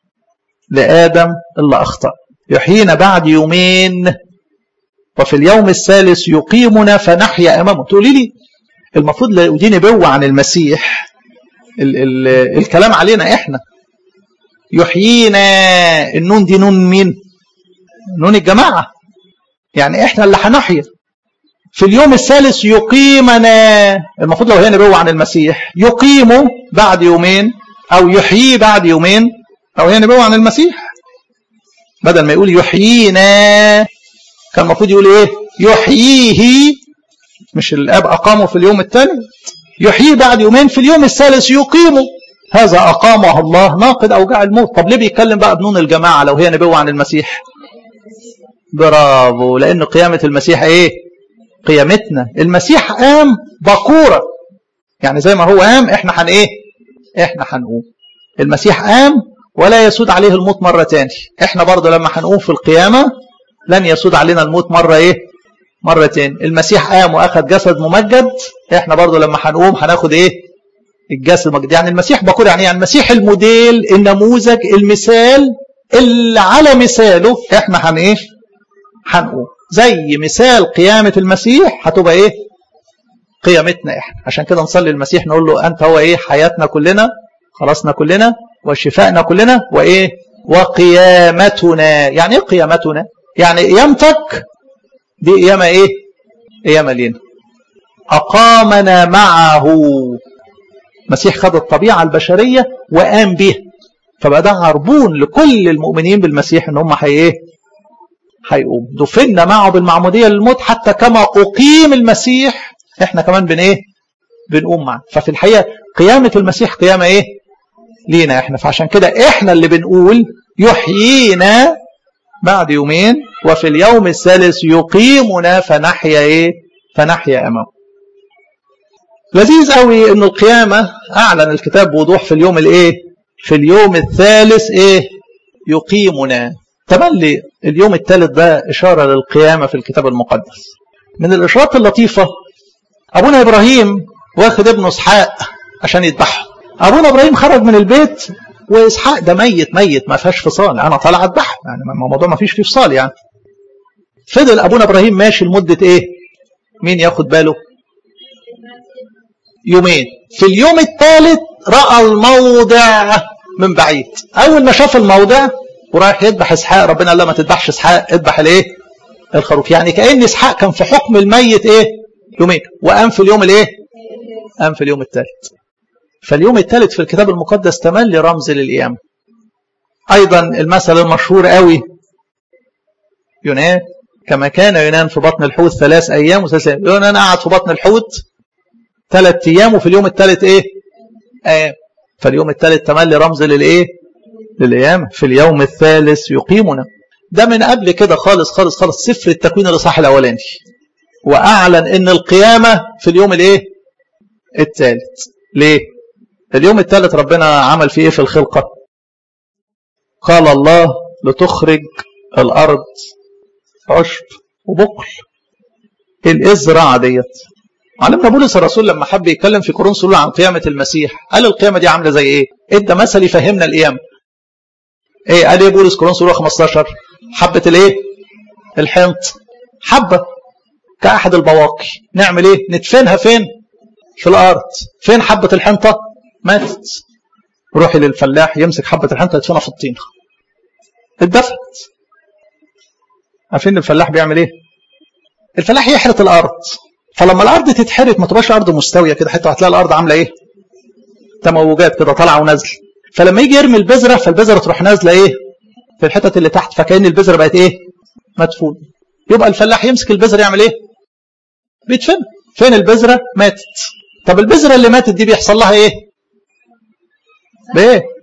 لادم اللي اخطا يحيينا بعد يومين وفي اليوم الثالث يقيمنا فنحيا امامه تقولي لي المفروض لو دي نبوه عن المسيح ال ال الكلام علينا احنا يحيينا النون دي نون مين نون الجماعة يعني احنا اللي هنحيا في اليوم الثالث يقيمنا المفروض لو هي نبوة عن المسيح يقيم بعد يومين او يحيي بعد يومين او هي نبوة عن المسيح بدل ما يقول يحيينا كان المفروض يقول ايه يحييه مش الاب اقامه في اليوم الثالث يحييه بعد يومين في اليوم الثالث يقيمه هذا أقامه الله ناقد أوجاع الموت طب ليه بيتكلم بقى بنون الجماعة لو هي نبوة عن المسيح برافو لأن قيامة المسيح إيه قيامتنا المسيح قام بقورة يعني زي ما هو قام إحنا حن إيه إحنا هنقوم المسيح قام ولا يسود عليه الموت مرة تاني إحنا برضه لما هنقوم في القيامة لن يسود علينا الموت مرة إيه مرة تاني المسيح قام وأخذ جسد ممجد إحنا برضه لما هنقوم هناخد إيه الجسد المجد يعني المسيح بقول يعني, يعني المسيح الموديل النموذج المثال اللي على مثاله احنا هن ايه هنقوم زي مثال قيامة المسيح هتبقى ايه قيامتنا احنا عشان كده نصلي المسيح نقول له انت هو ايه حياتنا كلنا خلاصنا كلنا وشفائنا كلنا وايه وقيامتنا يعني ايه قيامتنا يعني قيامتك دي قيامة ايه قيامة لينا أقامنا معه المسيح خد الطبيعة البشرية وقام بها فبقى ده عربون لكل المؤمنين بالمسيح ان هم حي ايه هيقوم دفنا معه بالمعمودية للموت حتى كما أقيم المسيح احنا كمان بن ايه بنقوم معه ففي الحقيقة قيامة المسيح قيامة ايه لينا احنا فعشان كده احنا اللي بنقول يحيينا بعد يومين وفي اليوم الثالث يقيمنا فنحيا ايه فنحيا امامه لذيذ قوي ان القيامه اعلن الكتاب بوضوح في اليوم الايه في اليوم الثالث ايه يقيمنا تملي اليوم الثالث ده اشاره للقيامه في الكتاب المقدس من الاشارات اللطيفه ابونا ابراهيم واخد ابنه اسحاق عشان يذبحه ابونا ابراهيم خرج من البيت واسحاق ده ميت ميت ما فيهاش فصال انا طالع اذبحه يعني الموضوع ما فيش فيه فصال يعني فضل ابونا ابراهيم ماشي لمده ايه مين ياخد باله يومين في اليوم الثالث راى الموضع من بعيد اول ما شاف الموضع ورايح يذبح اسحاق ربنا قال له ما تذبحش اسحاق اذبح الايه الخروف يعني كأن إسحاق كان في حكم الميت إيه يومين وقام في اليوم الإيه قام في اليوم الثالث فاليوم الثالث في الكتاب المقدس تملي رمز للقيامة أيضا المثل المشهور قوي يونان كما كان يونان في بطن الحوت ثلاث أيام وثلاث أيام يونان قعد في بطن الحوت ثلاث أيام وفي اليوم الثالث إيه أيام فاليوم الثالث تملي رمز للإيه للقيامة في اليوم الثالث يقيمنا ده من قبل كده خالص خالص خالص سفر التكوين الإصحاح الأولاني وأعلن إن القيامة في اليوم الإيه الثالث ليه اليوم الثالث ربنا عمل فيه إيه في الخلقة قال الله لتخرج الأرض عشب وبقل ايه الزراعة ديت علمنا بولس الرسول لما حب يتكلم في كورنثوس عن قيامة المسيح قال القيامة دي عاملة زي ايه ادى مثل يفهمنا القيامة ايه قال ايه بولس كورنثوس 15 حبة الايه الحنط حبة كأحد البواقي نعمل ايه ندفنها فين في الارض فين حبة الحنطة ماتت روحي للفلاح يمسك حبة الحنطة يدفنها في الطينة اتدفنت عارفين الفلاح بيعمل ايه الفلاح يحرث الارض فلما الارض تتحرث ما تبقاش ارض مستويه كده حتى هتلاقي الارض عامله ايه تموجات كده طالعه ونازله فلما يجي يرمي البذره فالبذره تروح نازله ايه في الحتت اللي تحت فكأن البذره بقت ايه مدفون يبقى الفلاح يمسك البذره يعمل ايه بيدفن فين البذره ماتت طب البذره اللي ماتت دي بيحصل لها ايه بايه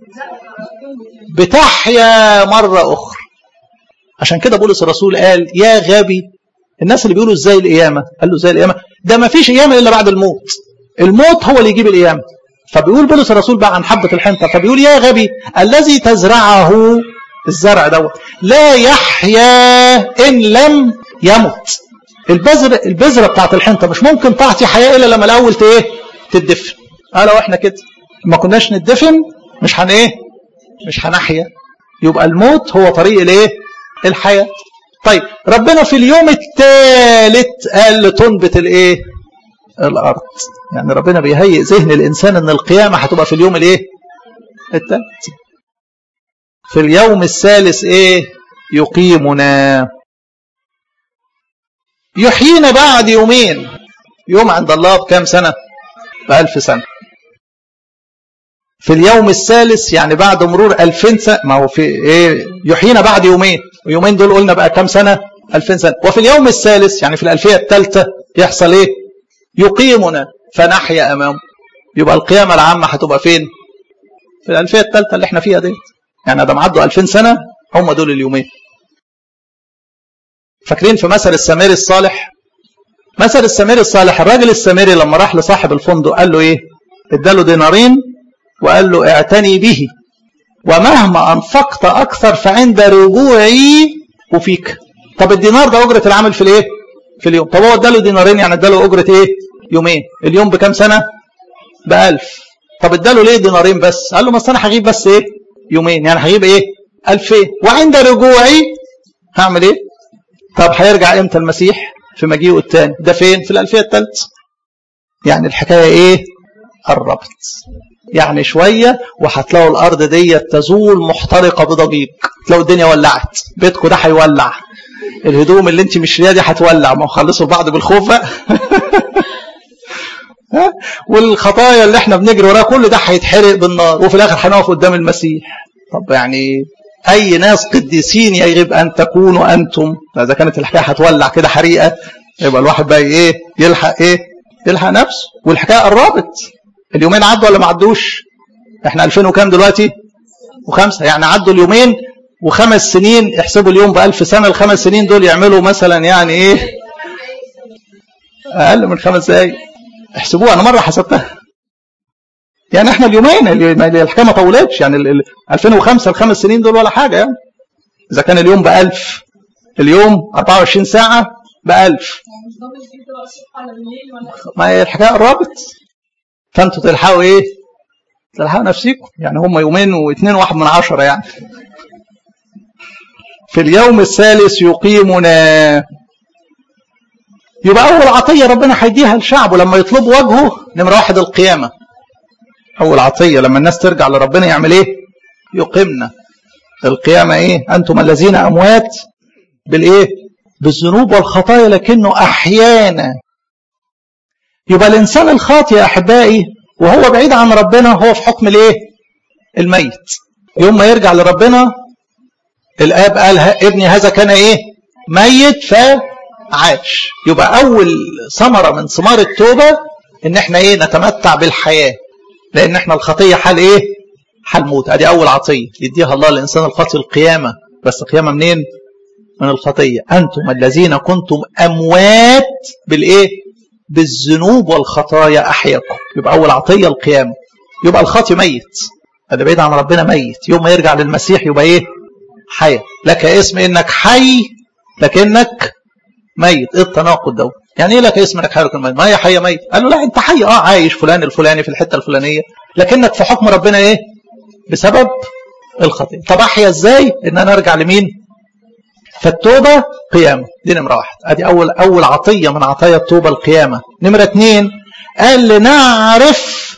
بتحيا مره اخرى عشان كده بولس الرسول قال يا غبي الناس اللي بيقولوا ازاي القيامه قال له ازاي القيامه ده ما فيش قيامه الا بعد الموت الموت هو اللي يجيب القيامه فبيقول بولس الرسول بقى عن حبه الحنطه فبيقول يا غبي الذي تزرعه الزرع دوت لا يحيا ان لم يمت البذر البذره بتاعت الحنطه مش ممكن تعطي حياه الا لما الاول ايه تدفن قالوا احنا كده ما كناش ندفن مش هن ايه مش هنحيا يبقى الموت هو طريق الايه الحياة طيب ربنا في اليوم الثالث قال لتنبت الايه الارض يعني ربنا بيهيئ ذهن الانسان ان القيامة هتبقى في اليوم الايه الثالث في اليوم الثالث ايه يقيمنا يحيينا بعد يومين يوم عند الله بكام سنة بألف سنة في اليوم الثالث يعني بعد مرور 2000 سنة ما هو في ايه يحيينا بعد يومين ويومين دول قلنا بقى كام سنة 2000 سنة وفي اليوم الثالث يعني في الألفية الثالثة يحصل ايه يقيمنا فنحيا أمامه يبقى القيامة العامة هتبقى فين في الألفية الثالثة اللي احنا فيها دي يعني ده معدوا 2000 سنة هم دول اليومين فاكرين في مثل السامري الصالح مثل السامري الصالح الراجل السامري لما راح لصاحب الفندق قال له ايه اداله دينارين وقال له اعتني به ومهما أنفقت أكثر فعند رجوعي وفيك طب الدينار ده أجرة العمل في الإيه في اليوم طب هو اداله دينارين يعني اداله أجرة إيه يومين اليوم بكام سنة بألف طب اداله ليه دينارين بس قال له ما أنا هجيب بس إيه يومين يعني هجيب إيه ألفين وعند رجوعي هعمل إيه طب هيرجع إمتى المسيح في مجيئه الثاني ده فين في الألفية الثالثة يعني الحكاية إيه قربت يعني شوية وهتلاقوا الأرض دي تزول محترقة بضجيج تلاقوا الدنيا ولعت بيتكم ده هيولع الهدوم اللي انت مش دي هتولع ما خلصوا بعض بالخوف بقى والخطايا اللي احنا بنجري وراها كل ده هيتحرق بالنار وفي الاخر هنقف قدام المسيح طب يعني اي ناس قديسين يجب ان تكونوا انتم اذا كانت الحكايه هتولع كده حريقه يبقى الواحد بقى ايه يلحق ايه يلحق نفسه والحكايه قربت اليومين عدوا ولا ما عدوش احنا 2000 وكام دلوقتي وخمسة يعني عدوا اليومين وخمس سنين احسبوا اليوم بألف سنة الخمس سنين دول يعملوا مثلا يعني ايه اقل من خمس دقايق احسبوها انا مرة حسبتها يعني احنا اليومين الحكايه ما طولتش يعني ال 2005 الخمس سنين دول ولا حاجه يعني اذا كان اليوم ب 1000 اليوم 24 ساعه ب 1000 ما هي الحكايه قربت فانتوا تلحقوا ايه تلحقوا نفسكم يعني هم يومين واثنين واحد من عشرة يعني في اليوم الثالث يقيمنا يبقى أول عطية ربنا هيديها لشعبه لما يطلبوا وجهه نمرة واحد القيامة أول عطية لما الناس ترجع لربنا يعمل إيه؟ يقيمنا القيامة إيه؟ أنتم الذين أموات بالإيه؟ بالذنوب والخطايا لكنه احيانا يبقى الانسان الخاطئ يا احبائي وهو بعيد عن ربنا هو في حكم الايه الميت يوم ما يرجع لربنا الاب قال ابني هذا كان ايه ميت فعاش يبقى اول ثمره من ثمار التوبه ان احنا ايه نتمتع بالحياه لان احنا الخطيه حال ايه حال موت ادي اول عطيه يديها الله للانسان الخاطئ القيامه بس القيامه منين من الخطيه انتم الذين كنتم اموات بالايه بالذنوب والخطايا احياكم يبقى اول عطيه القيامه يبقى الخاطئ ميت هذا بعيد عن ربنا ميت يوم ما يرجع للمسيح يبقى ايه حي لك اسم انك حي لكنك ميت ايه التناقض ده يعني ايه لك اسم انك حي لكن ميت ما هي حي ميت قال له لا انت حي اه عايش فلان الفلاني في الحته الفلانيه لكنك في حكم ربنا ايه بسبب الخطيه طب احيا ازاي ان انا ارجع لمين فالتوبه قيامه دي نمره واحد ادي اول اول عطيه من عطايا التوبه القيامه نمره اثنين قال لنعرف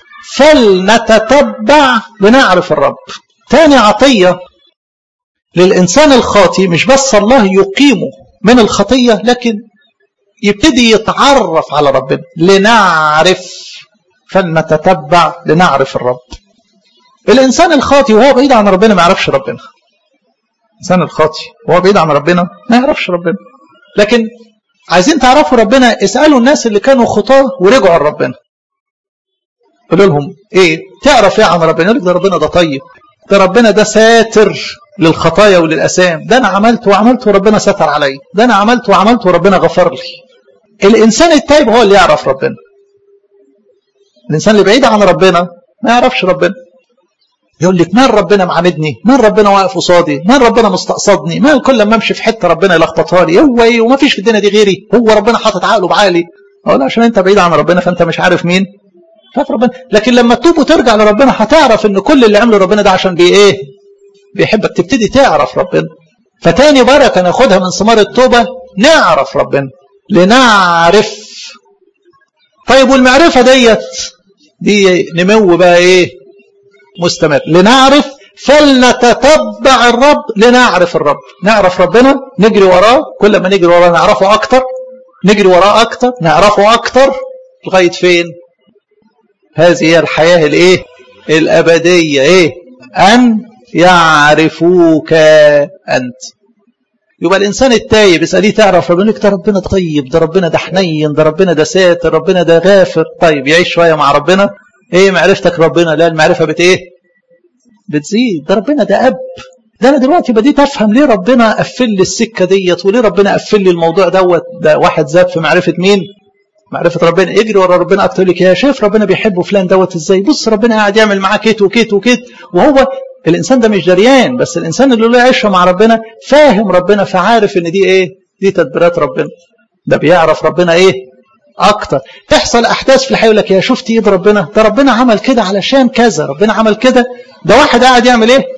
فلنتتبع لنعرف الرب ثاني عطيه للإنسان الخاطي مش بس الله يقيمه من الخطية لكن يبتدي يتعرف على ربنا لنعرف فلنتتبع لنعرف الرب الإنسان الخاطي وهو بعيد عن ربنا ما يعرفش ربنا الإنسان الخاطي وهو بعيد عن ربنا ما يعرفش ربنا لكن عايزين تعرفوا ربنا اسألوا الناس اللي كانوا خطاة ورجعوا لربنا قولوا لهم ايه تعرف ايه عن ربنا يقول لك ده ربنا ده طيب ده ربنا ده ساتر للخطايا وللأسام ده أنا عملت وعملت وربنا ستر علي ده أنا عملت وعملت وربنا غفر لي الإنسان التايب هو اللي يعرف ربنا الإنسان اللي بعيد عن ربنا ما يعرفش ربنا يقول لك مال ربنا معاندني مال ربنا واقف قصادي مال ربنا مستقصدني مال كل ما امشي في حته ربنا يلخبطها لي هو ايه وما فيش في الدنيا دي غيري هو ربنا حاطط عقله بعالي اقول عشان انت بعيد عن ربنا فانت مش عارف مين فاف ربنا لكن لما تتوب وترجع لربنا هتعرف ان كل اللي عمله ربنا ده عشان بيه ايه بيحبك تبتدي تعرف ربنا فتاني بركة ناخدها من ثمار التوبة نعرف ربنا لنعرف طيب والمعرفة ديت دي نمو بقى ايه مستمر لنعرف فلنتتبع الرب لنعرف الرب نعرف ربنا نجري وراه كل ما نجري وراه نعرفه اكتر نجري وراه اكتر نعرفه اكتر لغاية فين هذه هي الحياة الايه الابدية ايه ان يعرفوك أنت يبقى الإنسان التايب اسأليه تعرف ربنا ده ربنا طيب ده ربنا ده حنين ده ربنا ده ساتر ربنا ده غافر طيب يعيش شوية مع ربنا ايه معرفتك ربنا لا المعرفة بت ايه بتزيد ده ربنا ده أب ده أنا دلوقتي بديت أفهم ليه ربنا قفل لي السكة ديت وليه ربنا قفل لي الموضوع دوت ده واحد زاد في معرفة مين معرفة ربنا اجري ورا ربنا اكتر لك يا شايف ربنا بيحب فلان دوت ازاي بص ربنا قاعد يعمل معاه كيت وكيت وكيت وهو الانسان ده مش دريان بس الانسان اللي له عشره مع ربنا فاهم ربنا فعارف ان دي ايه دي تدبيرات ربنا ده بيعرف ربنا ايه اكتر تحصل احداث في الحياه يقول لك يا شفت ايد ربنا ده ربنا عمل كده علشان كذا ربنا عمل كده ده واحد قاعد يعمل ايه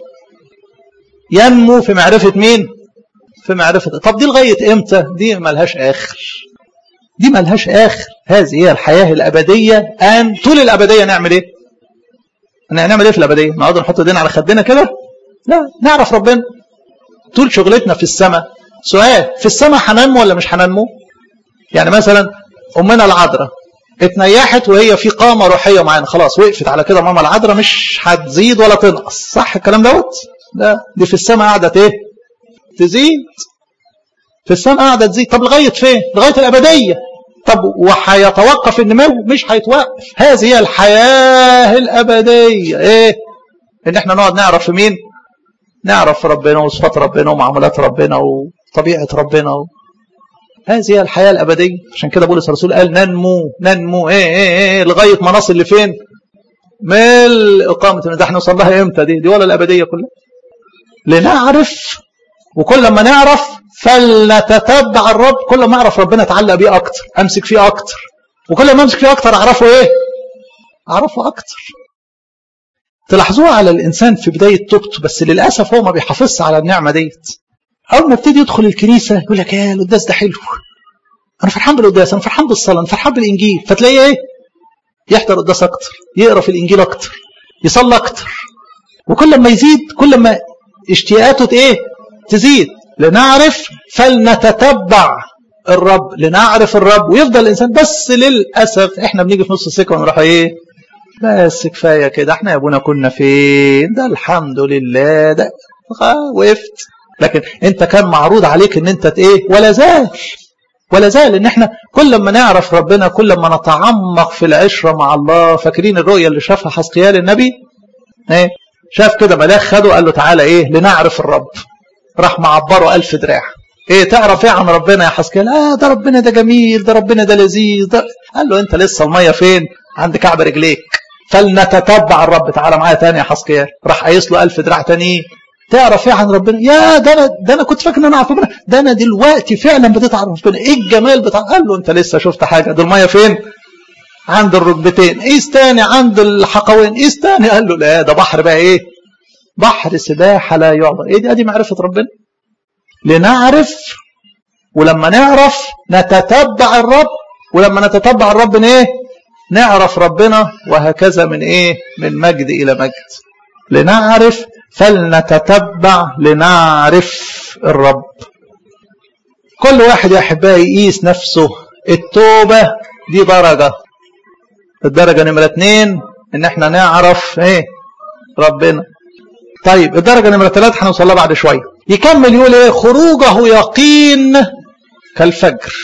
ينمو في معرفه مين في معرفه طب دي لغايه امتى دي ملهاش اخر دي ملهاش اخر هذه هي الحياه الابديه ان طول الابديه نعمل ايه هنعمل ايه في الابديه نقعد نحط ايدينا على خدنا كده لا نعرف ربنا طول شغلتنا في السماء سؤال في السماء هننمو ولا مش هننمو يعني مثلا امنا العذراء اتنيحت وهي في قامه روحيه معانا خلاص وقفت على كده ماما العذراء مش هتزيد ولا تنقص صح الكلام دوت لا دي في السماء قاعده ايه تزيد في السماء قاعده تزيد طب لغايه فين لغايه الابديه طب وهيتوقف النمو مش هيتوقف هذه هي الحياة الأبدية إيه إن إحنا نقعد نعرف في مين نعرف ربنا وصفات ربنا ومعاملات ربنا وطبيعة ربنا و... هذه هي الحياة الأبدية عشان كده بولس الرسول قال ننمو ننمو إيه إيه إيه لغاية ما نصل لفين مل إقامة ده احنا نوصل لها إمتى دي دي ولا الأبدية كلها لنعرف وكل ما نعرف فلنتتبع الرب كل ما اعرف ربنا اتعلق بيه اكتر امسك فيه اكتر وكل ما امسك فيه اكتر اعرفه ايه اعرفه اكتر تلاحظوها على الانسان في بدايه توبته بس للاسف هو ما بيحافظش على النعمه ديت اول ما ابتدي يدخل الكنيسه يقول لك يا القداس ده حلو انا فرحان بالقداس انا فرحان بالصلاه انا فرحان بالانجيل فتلاقيه ايه يحضر القداس اكتر يقرا في الانجيل اكتر يصلي اكتر وكل ما يزيد كل ما اشتياقاته ايه تزيد لنعرف فلنتتبع الرب لنعرف الرب ويفضل الانسان بس للاسف احنا بنيجي في نص السكه ونروح ايه بس كفايه كده احنا يا ابونا كنا فين ده الحمد لله ده وقفت لكن انت كان معروض عليك ان انت ايه ولا زال ولا زال ان احنا كل ما نعرف ربنا كل ما نتعمق في العشره مع الله فاكرين الرؤيه اللي شافها حسقيال النبي ايه شاف كده ملاك خده قال له تعالى ايه لنعرف الرب راح معبره ألف دراع ايه تعرف ايه عن ربنا يا حسقيال اه ده ربنا ده جميل ده ربنا ده لذيذ ده قال له انت لسه الميه فين عند كعب رجليك فلنتتبع الرب تعالى معايا تاني يا حسقيال راح قايس له ألف دراع تاني تعرف ايه عن ربنا يا ده انا ده انا كنت فاكر ان انا اعرف ربنا ده انا دلوقتي فعلا بديت اعرف ربنا ايه الجمال بتاع قال له انت لسه شفت حاجه دول الميه فين عند الركبتين قيس تاني عند الحقوين قيس تاني قال له لا ده بحر بقى ايه بحر سباحه لا يعبر ايه دي ادي معرفه ربنا لنعرف ولما نعرف نتتبع الرب ولما نتتبع الرب ايه نعرف ربنا وهكذا من ايه من مجد الى مجد لنعرف فلنتتبع لنعرف الرب كل واحد يا احبائي يقيس نفسه التوبه دي درجه الدرجه نمره اتنين ان احنا نعرف ايه ربنا طيب الدرجه نمره ثلاثه هنوصل لها بعد شويه يكمل يقول ايه خروجه يقين كالفجر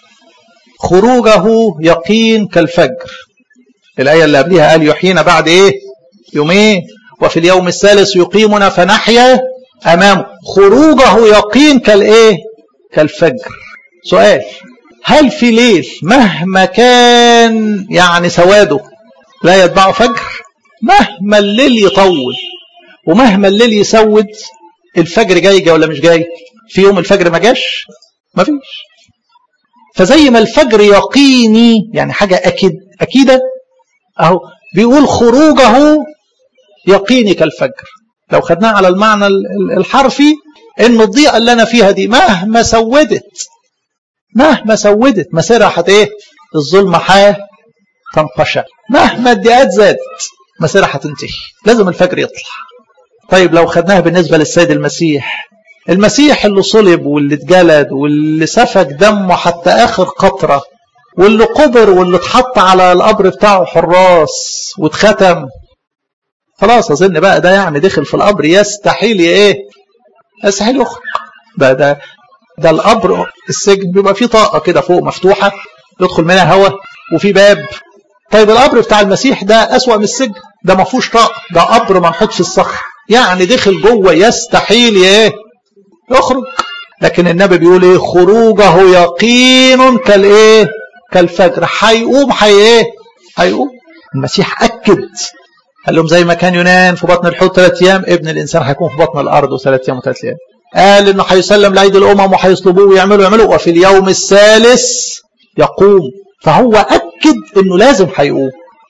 خروجه يقين كالفجر الآية اللي قبلها قال يحيينا بعد إيه يومين وفي اليوم الثالث يقيمنا فنحيا أمامه خروجه يقين كالإيه كالفجر سؤال هل في ليل مهما كان يعني سواده لا يتبعه فجر مهما الليل يطول ومهما الليل يسود الفجر جاي جاي ولا مش جاي في يوم الفجر ما جاش ما فيش فزي ما الفجر يقيني يعني حاجة أكيد أكيدة أهو بيقول خروجه يقيني كالفجر لو خدناه على المعنى الحرفي إن الضيقة اللي أنا فيها دي مهما سودت مهما سودت مسيرها حت إيه الظلمة حاه تنقشع مهما الضيقات زادت مسيرها هتنتهي لازم الفجر يطلع طيب لو خدناها بالنسبة للسيد المسيح المسيح اللي صلب واللي اتجلد واللي سفك دمه حتى آخر قطرة واللي قبر واللي اتحط على القبر بتاعه حراس واتختم خلاص أظن بقى ده يعني دخل في القبر يستحيل ايه يستحيل يخرج ده ده ده القبر السجن بيبقى فيه طاقة كده فوق مفتوحة يدخل منها هواء وفي باب طيب القبر بتاع المسيح ده أسوأ من السجن ده ما فيهوش طاقة ده قبر منحوت في الصخر يعني دخل جوه يستحيل ايه يخرج لكن النبي بيقول ايه خروجه يقين كالايه كالفجر هيقوم حي ايه هيقوم المسيح اكد قال لهم زي ما كان يونان في بطن الحوت ثلاث ايام ابن الانسان هيكون في بطن الارض ثلاث ايام وثلاث ايام قال انه هيسلم لعيد الامم وهيصلبوه ويعملوا يعملوا وفي اليوم الثالث يقوم فهو اكد انه لازم هيقوم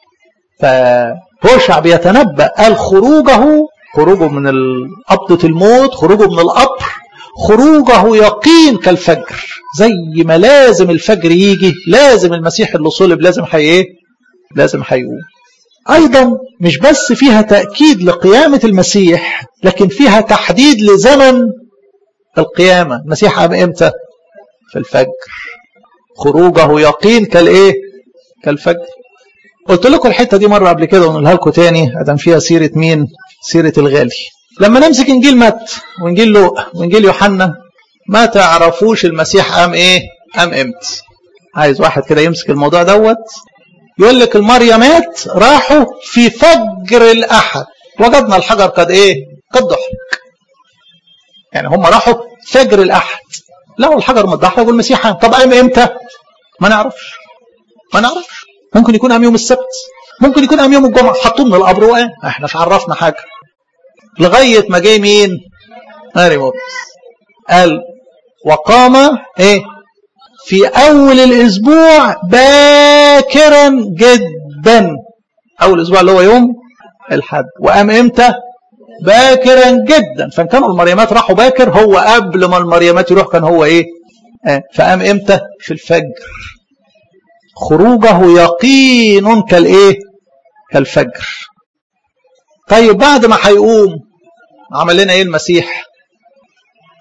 فهوشع بيتنبأ قال خروجه خروجه من قبضة الموت خروجه من القبر خروجه يقين كالفجر زي ما لازم الفجر يجي لازم المسيح اللي صلب لازم حي ايه لازم هيقوم ايضا مش بس فيها تاكيد لقيامه المسيح لكن فيها تحديد لزمن القيامه المسيح قام امتى في الفجر خروجه يقين كالايه كالفجر قلت لكم الحته دي مره قبل كده ونقولها لكم تاني ادم فيها سيره مين سيره الغالي لما نمسك انجيل مت وانجيل لوقا وانجيل يوحنا ما تعرفوش المسيح قام ايه قام امتى عايز واحد كده يمسك الموضوع دوت يقول لك المريمات راحوا في فجر الاحد وجدنا الحجر قد ايه قد ضحك يعني هم راحوا فجر الاحد لقوا الحجر متضحك والمسيح قام طب قام امتى ما نعرفش ما نعرفش ممكن يكون قام يوم السبت ممكن يكون قام يوم الجمعه حطوه من القبر وقام احنا مش عرفنا حاجه لغايه ما جه مين ماري موت قال وقام ايه في اول الاسبوع باكرا جدا اول اسبوع اللي هو يوم الحد وقام امتى باكرا جدا فكانوا المريمات راحوا باكر هو قبل ما المريمات يروح كان هو ايه آه. فقام امتى في الفجر خروجه يقين كالايه كالفجر طيب بعد ما هيقوم عمل لنا ايه المسيح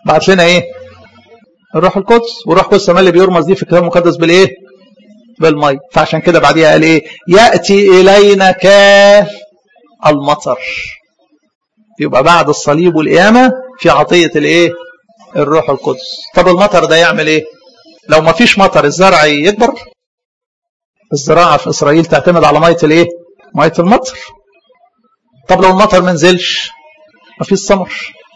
بعت لنا ايه الروح القدس والروح القدس اللي بيرمز دي في الكتاب المقدس بالايه بالمي فعشان كده بعديها قال ايه ياتي الينا كالمطر يبقى بعد الصليب والقيامه في عطيه الايه الروح القدس طب المطر ده يعمل ايه لو ما فيش مطر الزرع يكبر الزراعه في اسرائيل تعتمد على ميه الايه ميه المطر طب لو المطر ما نزلش ما فيش ثمر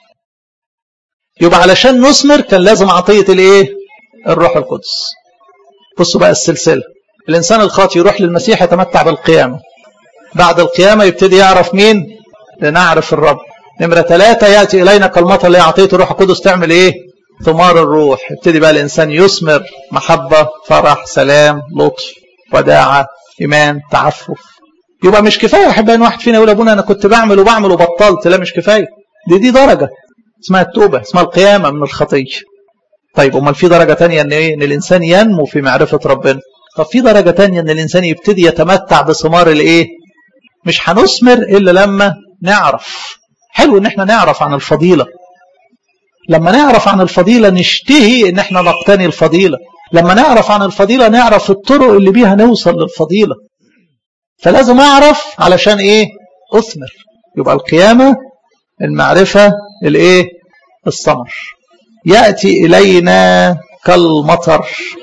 يبقى علشان نثمر كان لازم عطيه الايه الروح القدس بصوا بقى السلسله الانسان الخاطئ يروح للمسيح يتمتع بالقيامه بعد القيامه يبتدي يعرف مين لنعرف الرب نمره ثلاثة ياتي الينا كالمطر اللي عطيه الروح القدس تعمل ايه ثمار الروح يبتدي بقى الانسان يثمر محبه فرح سلام لطف وداعه ايمان تعفف يبقى مش كفايه يا احبائي ان واحد فينا يقول ابونا انا كنت بعمل وبعمل وبطلت لا مش كفايه دي دي درجه اسمها التوبه اسمها القيامه من الخطيه طيب امال في درجه تانية ان ايه ان الانسان ينمو في معرفه ربنا طب في درجه تانية ان الانسان يبتدي يتمتع بثمار الايه مش هنثمر الا لما نعرف حلو ان احنا نعرف عن الفضيله لما نعرف عن الفضيله نشتهي ان احنا نقتني الفضيله لما نعرف عن الفضيله نعرف الطرق اللي بيها نوصل للفضيله فلازم اعرف علشان ايه اثمر يبقى القيامه المعرفه الايه الثمر ياتي الينا كالمطر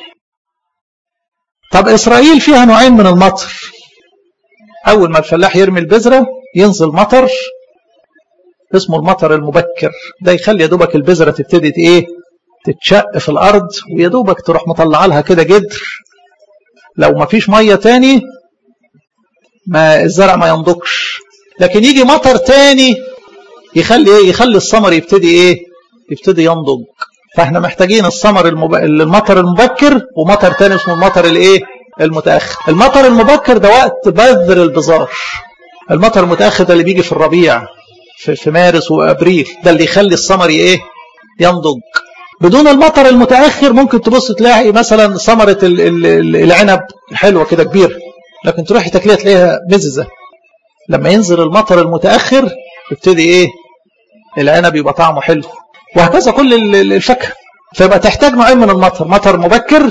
طب اسرائيل فيها نوعين من المطر اول ما الفلاح يرمي البذره ينزل مطر اسمه المطر المبكر ده يخلي يا دوبك البذره تبتدي ايه تتشق في الارض ويا دوبك تروح مطلع لها كده جدر لو ما فيش ميه تاني ما الزرع ما ينضجش لكن يجي مطر تاني يخلي ايه يخلي الثمر يبتدي ايه يبتدي ينضج فاحنا محتاجين الثمر المب... المطر المبكر ومطر تاني اسمه المطر الايه المتاخر المطر المبكر ده وقت بذر البذار المطر المتاخر ده اللي بيجي في الربيع في, في مارس وابريل ده اللي يخلي الثمر ايه ينضج بدون المطر المتاخر ممكن تبص تلاقي مثلا ثمره العنب حلوه كده كبيره لكن تروحي تاكليها تلاقيها مززه لما ينزل المطر المتاخر يبتدي ايه العنب يبقى طعمه حلو وهكذا كل الفاكهه فيبقى تحتاج نوعين من المطر مطر مبكر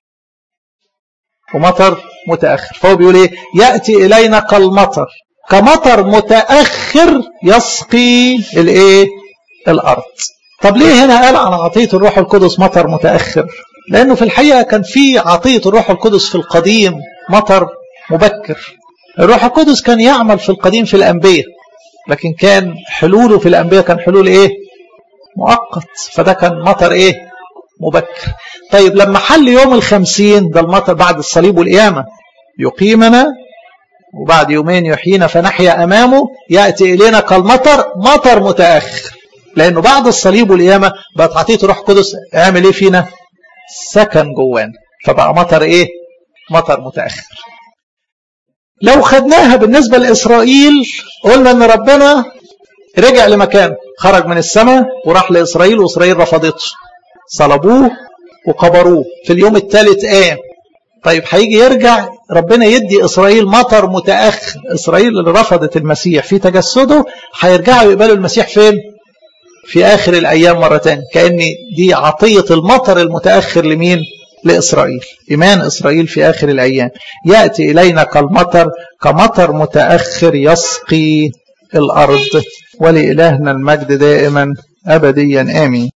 ومطر متاخر فهو بيقول ايه ياتي الينا كالمطر كمطر متاخر يسقي الايه الارض طب ليه هنا قال عن عطيه الروح القدس مطر متاخر لانه في الحقيقه كان في عطيه الروح القدس في القديم مطر مبكر الروح القدس كان يعمل في القديم في الانبياء لكن كان حلوله في الانبياء كان حلول ايه مؤقت فده كان مطر ايه مبكر طيب لما حل يوم الخمسين ده المطر بعد الصليب والقيامة يقيمنا وبعد يومين يحيينا فنحيا أمامه يأتي إلينا كالمطر مطر متأخر لأنه بعد الصليب والقيامة بقت عطية روح قدس اعمل إيه فينا سكن جوانا فبقى مطر إيه مطر متأخر لو خدناها بالنسبة لإسرائيل قلنا أن ربنا رجع لمكانه خرج من السماء وراح لإسرائيل وإسرائيل رفضته صلبوه وقبروه في اليوم الثالث قام طيب هيجي يرجع ربنا يدي إسرائيل مطر متأخر إسرائيل اللي رفضت المسيح في تجسده هيرجعوا يقبلوا المسيح فين في آخر الأيام مرة تانية كأن دي عطية المطر المتأخر لمين لإسرائيل إيمان إسرائيل في آخر الأيام يأتي إلينا كالمطر كمطر متأخر يسقي الأرض ولإلهنا المجد دائما أبديا آمين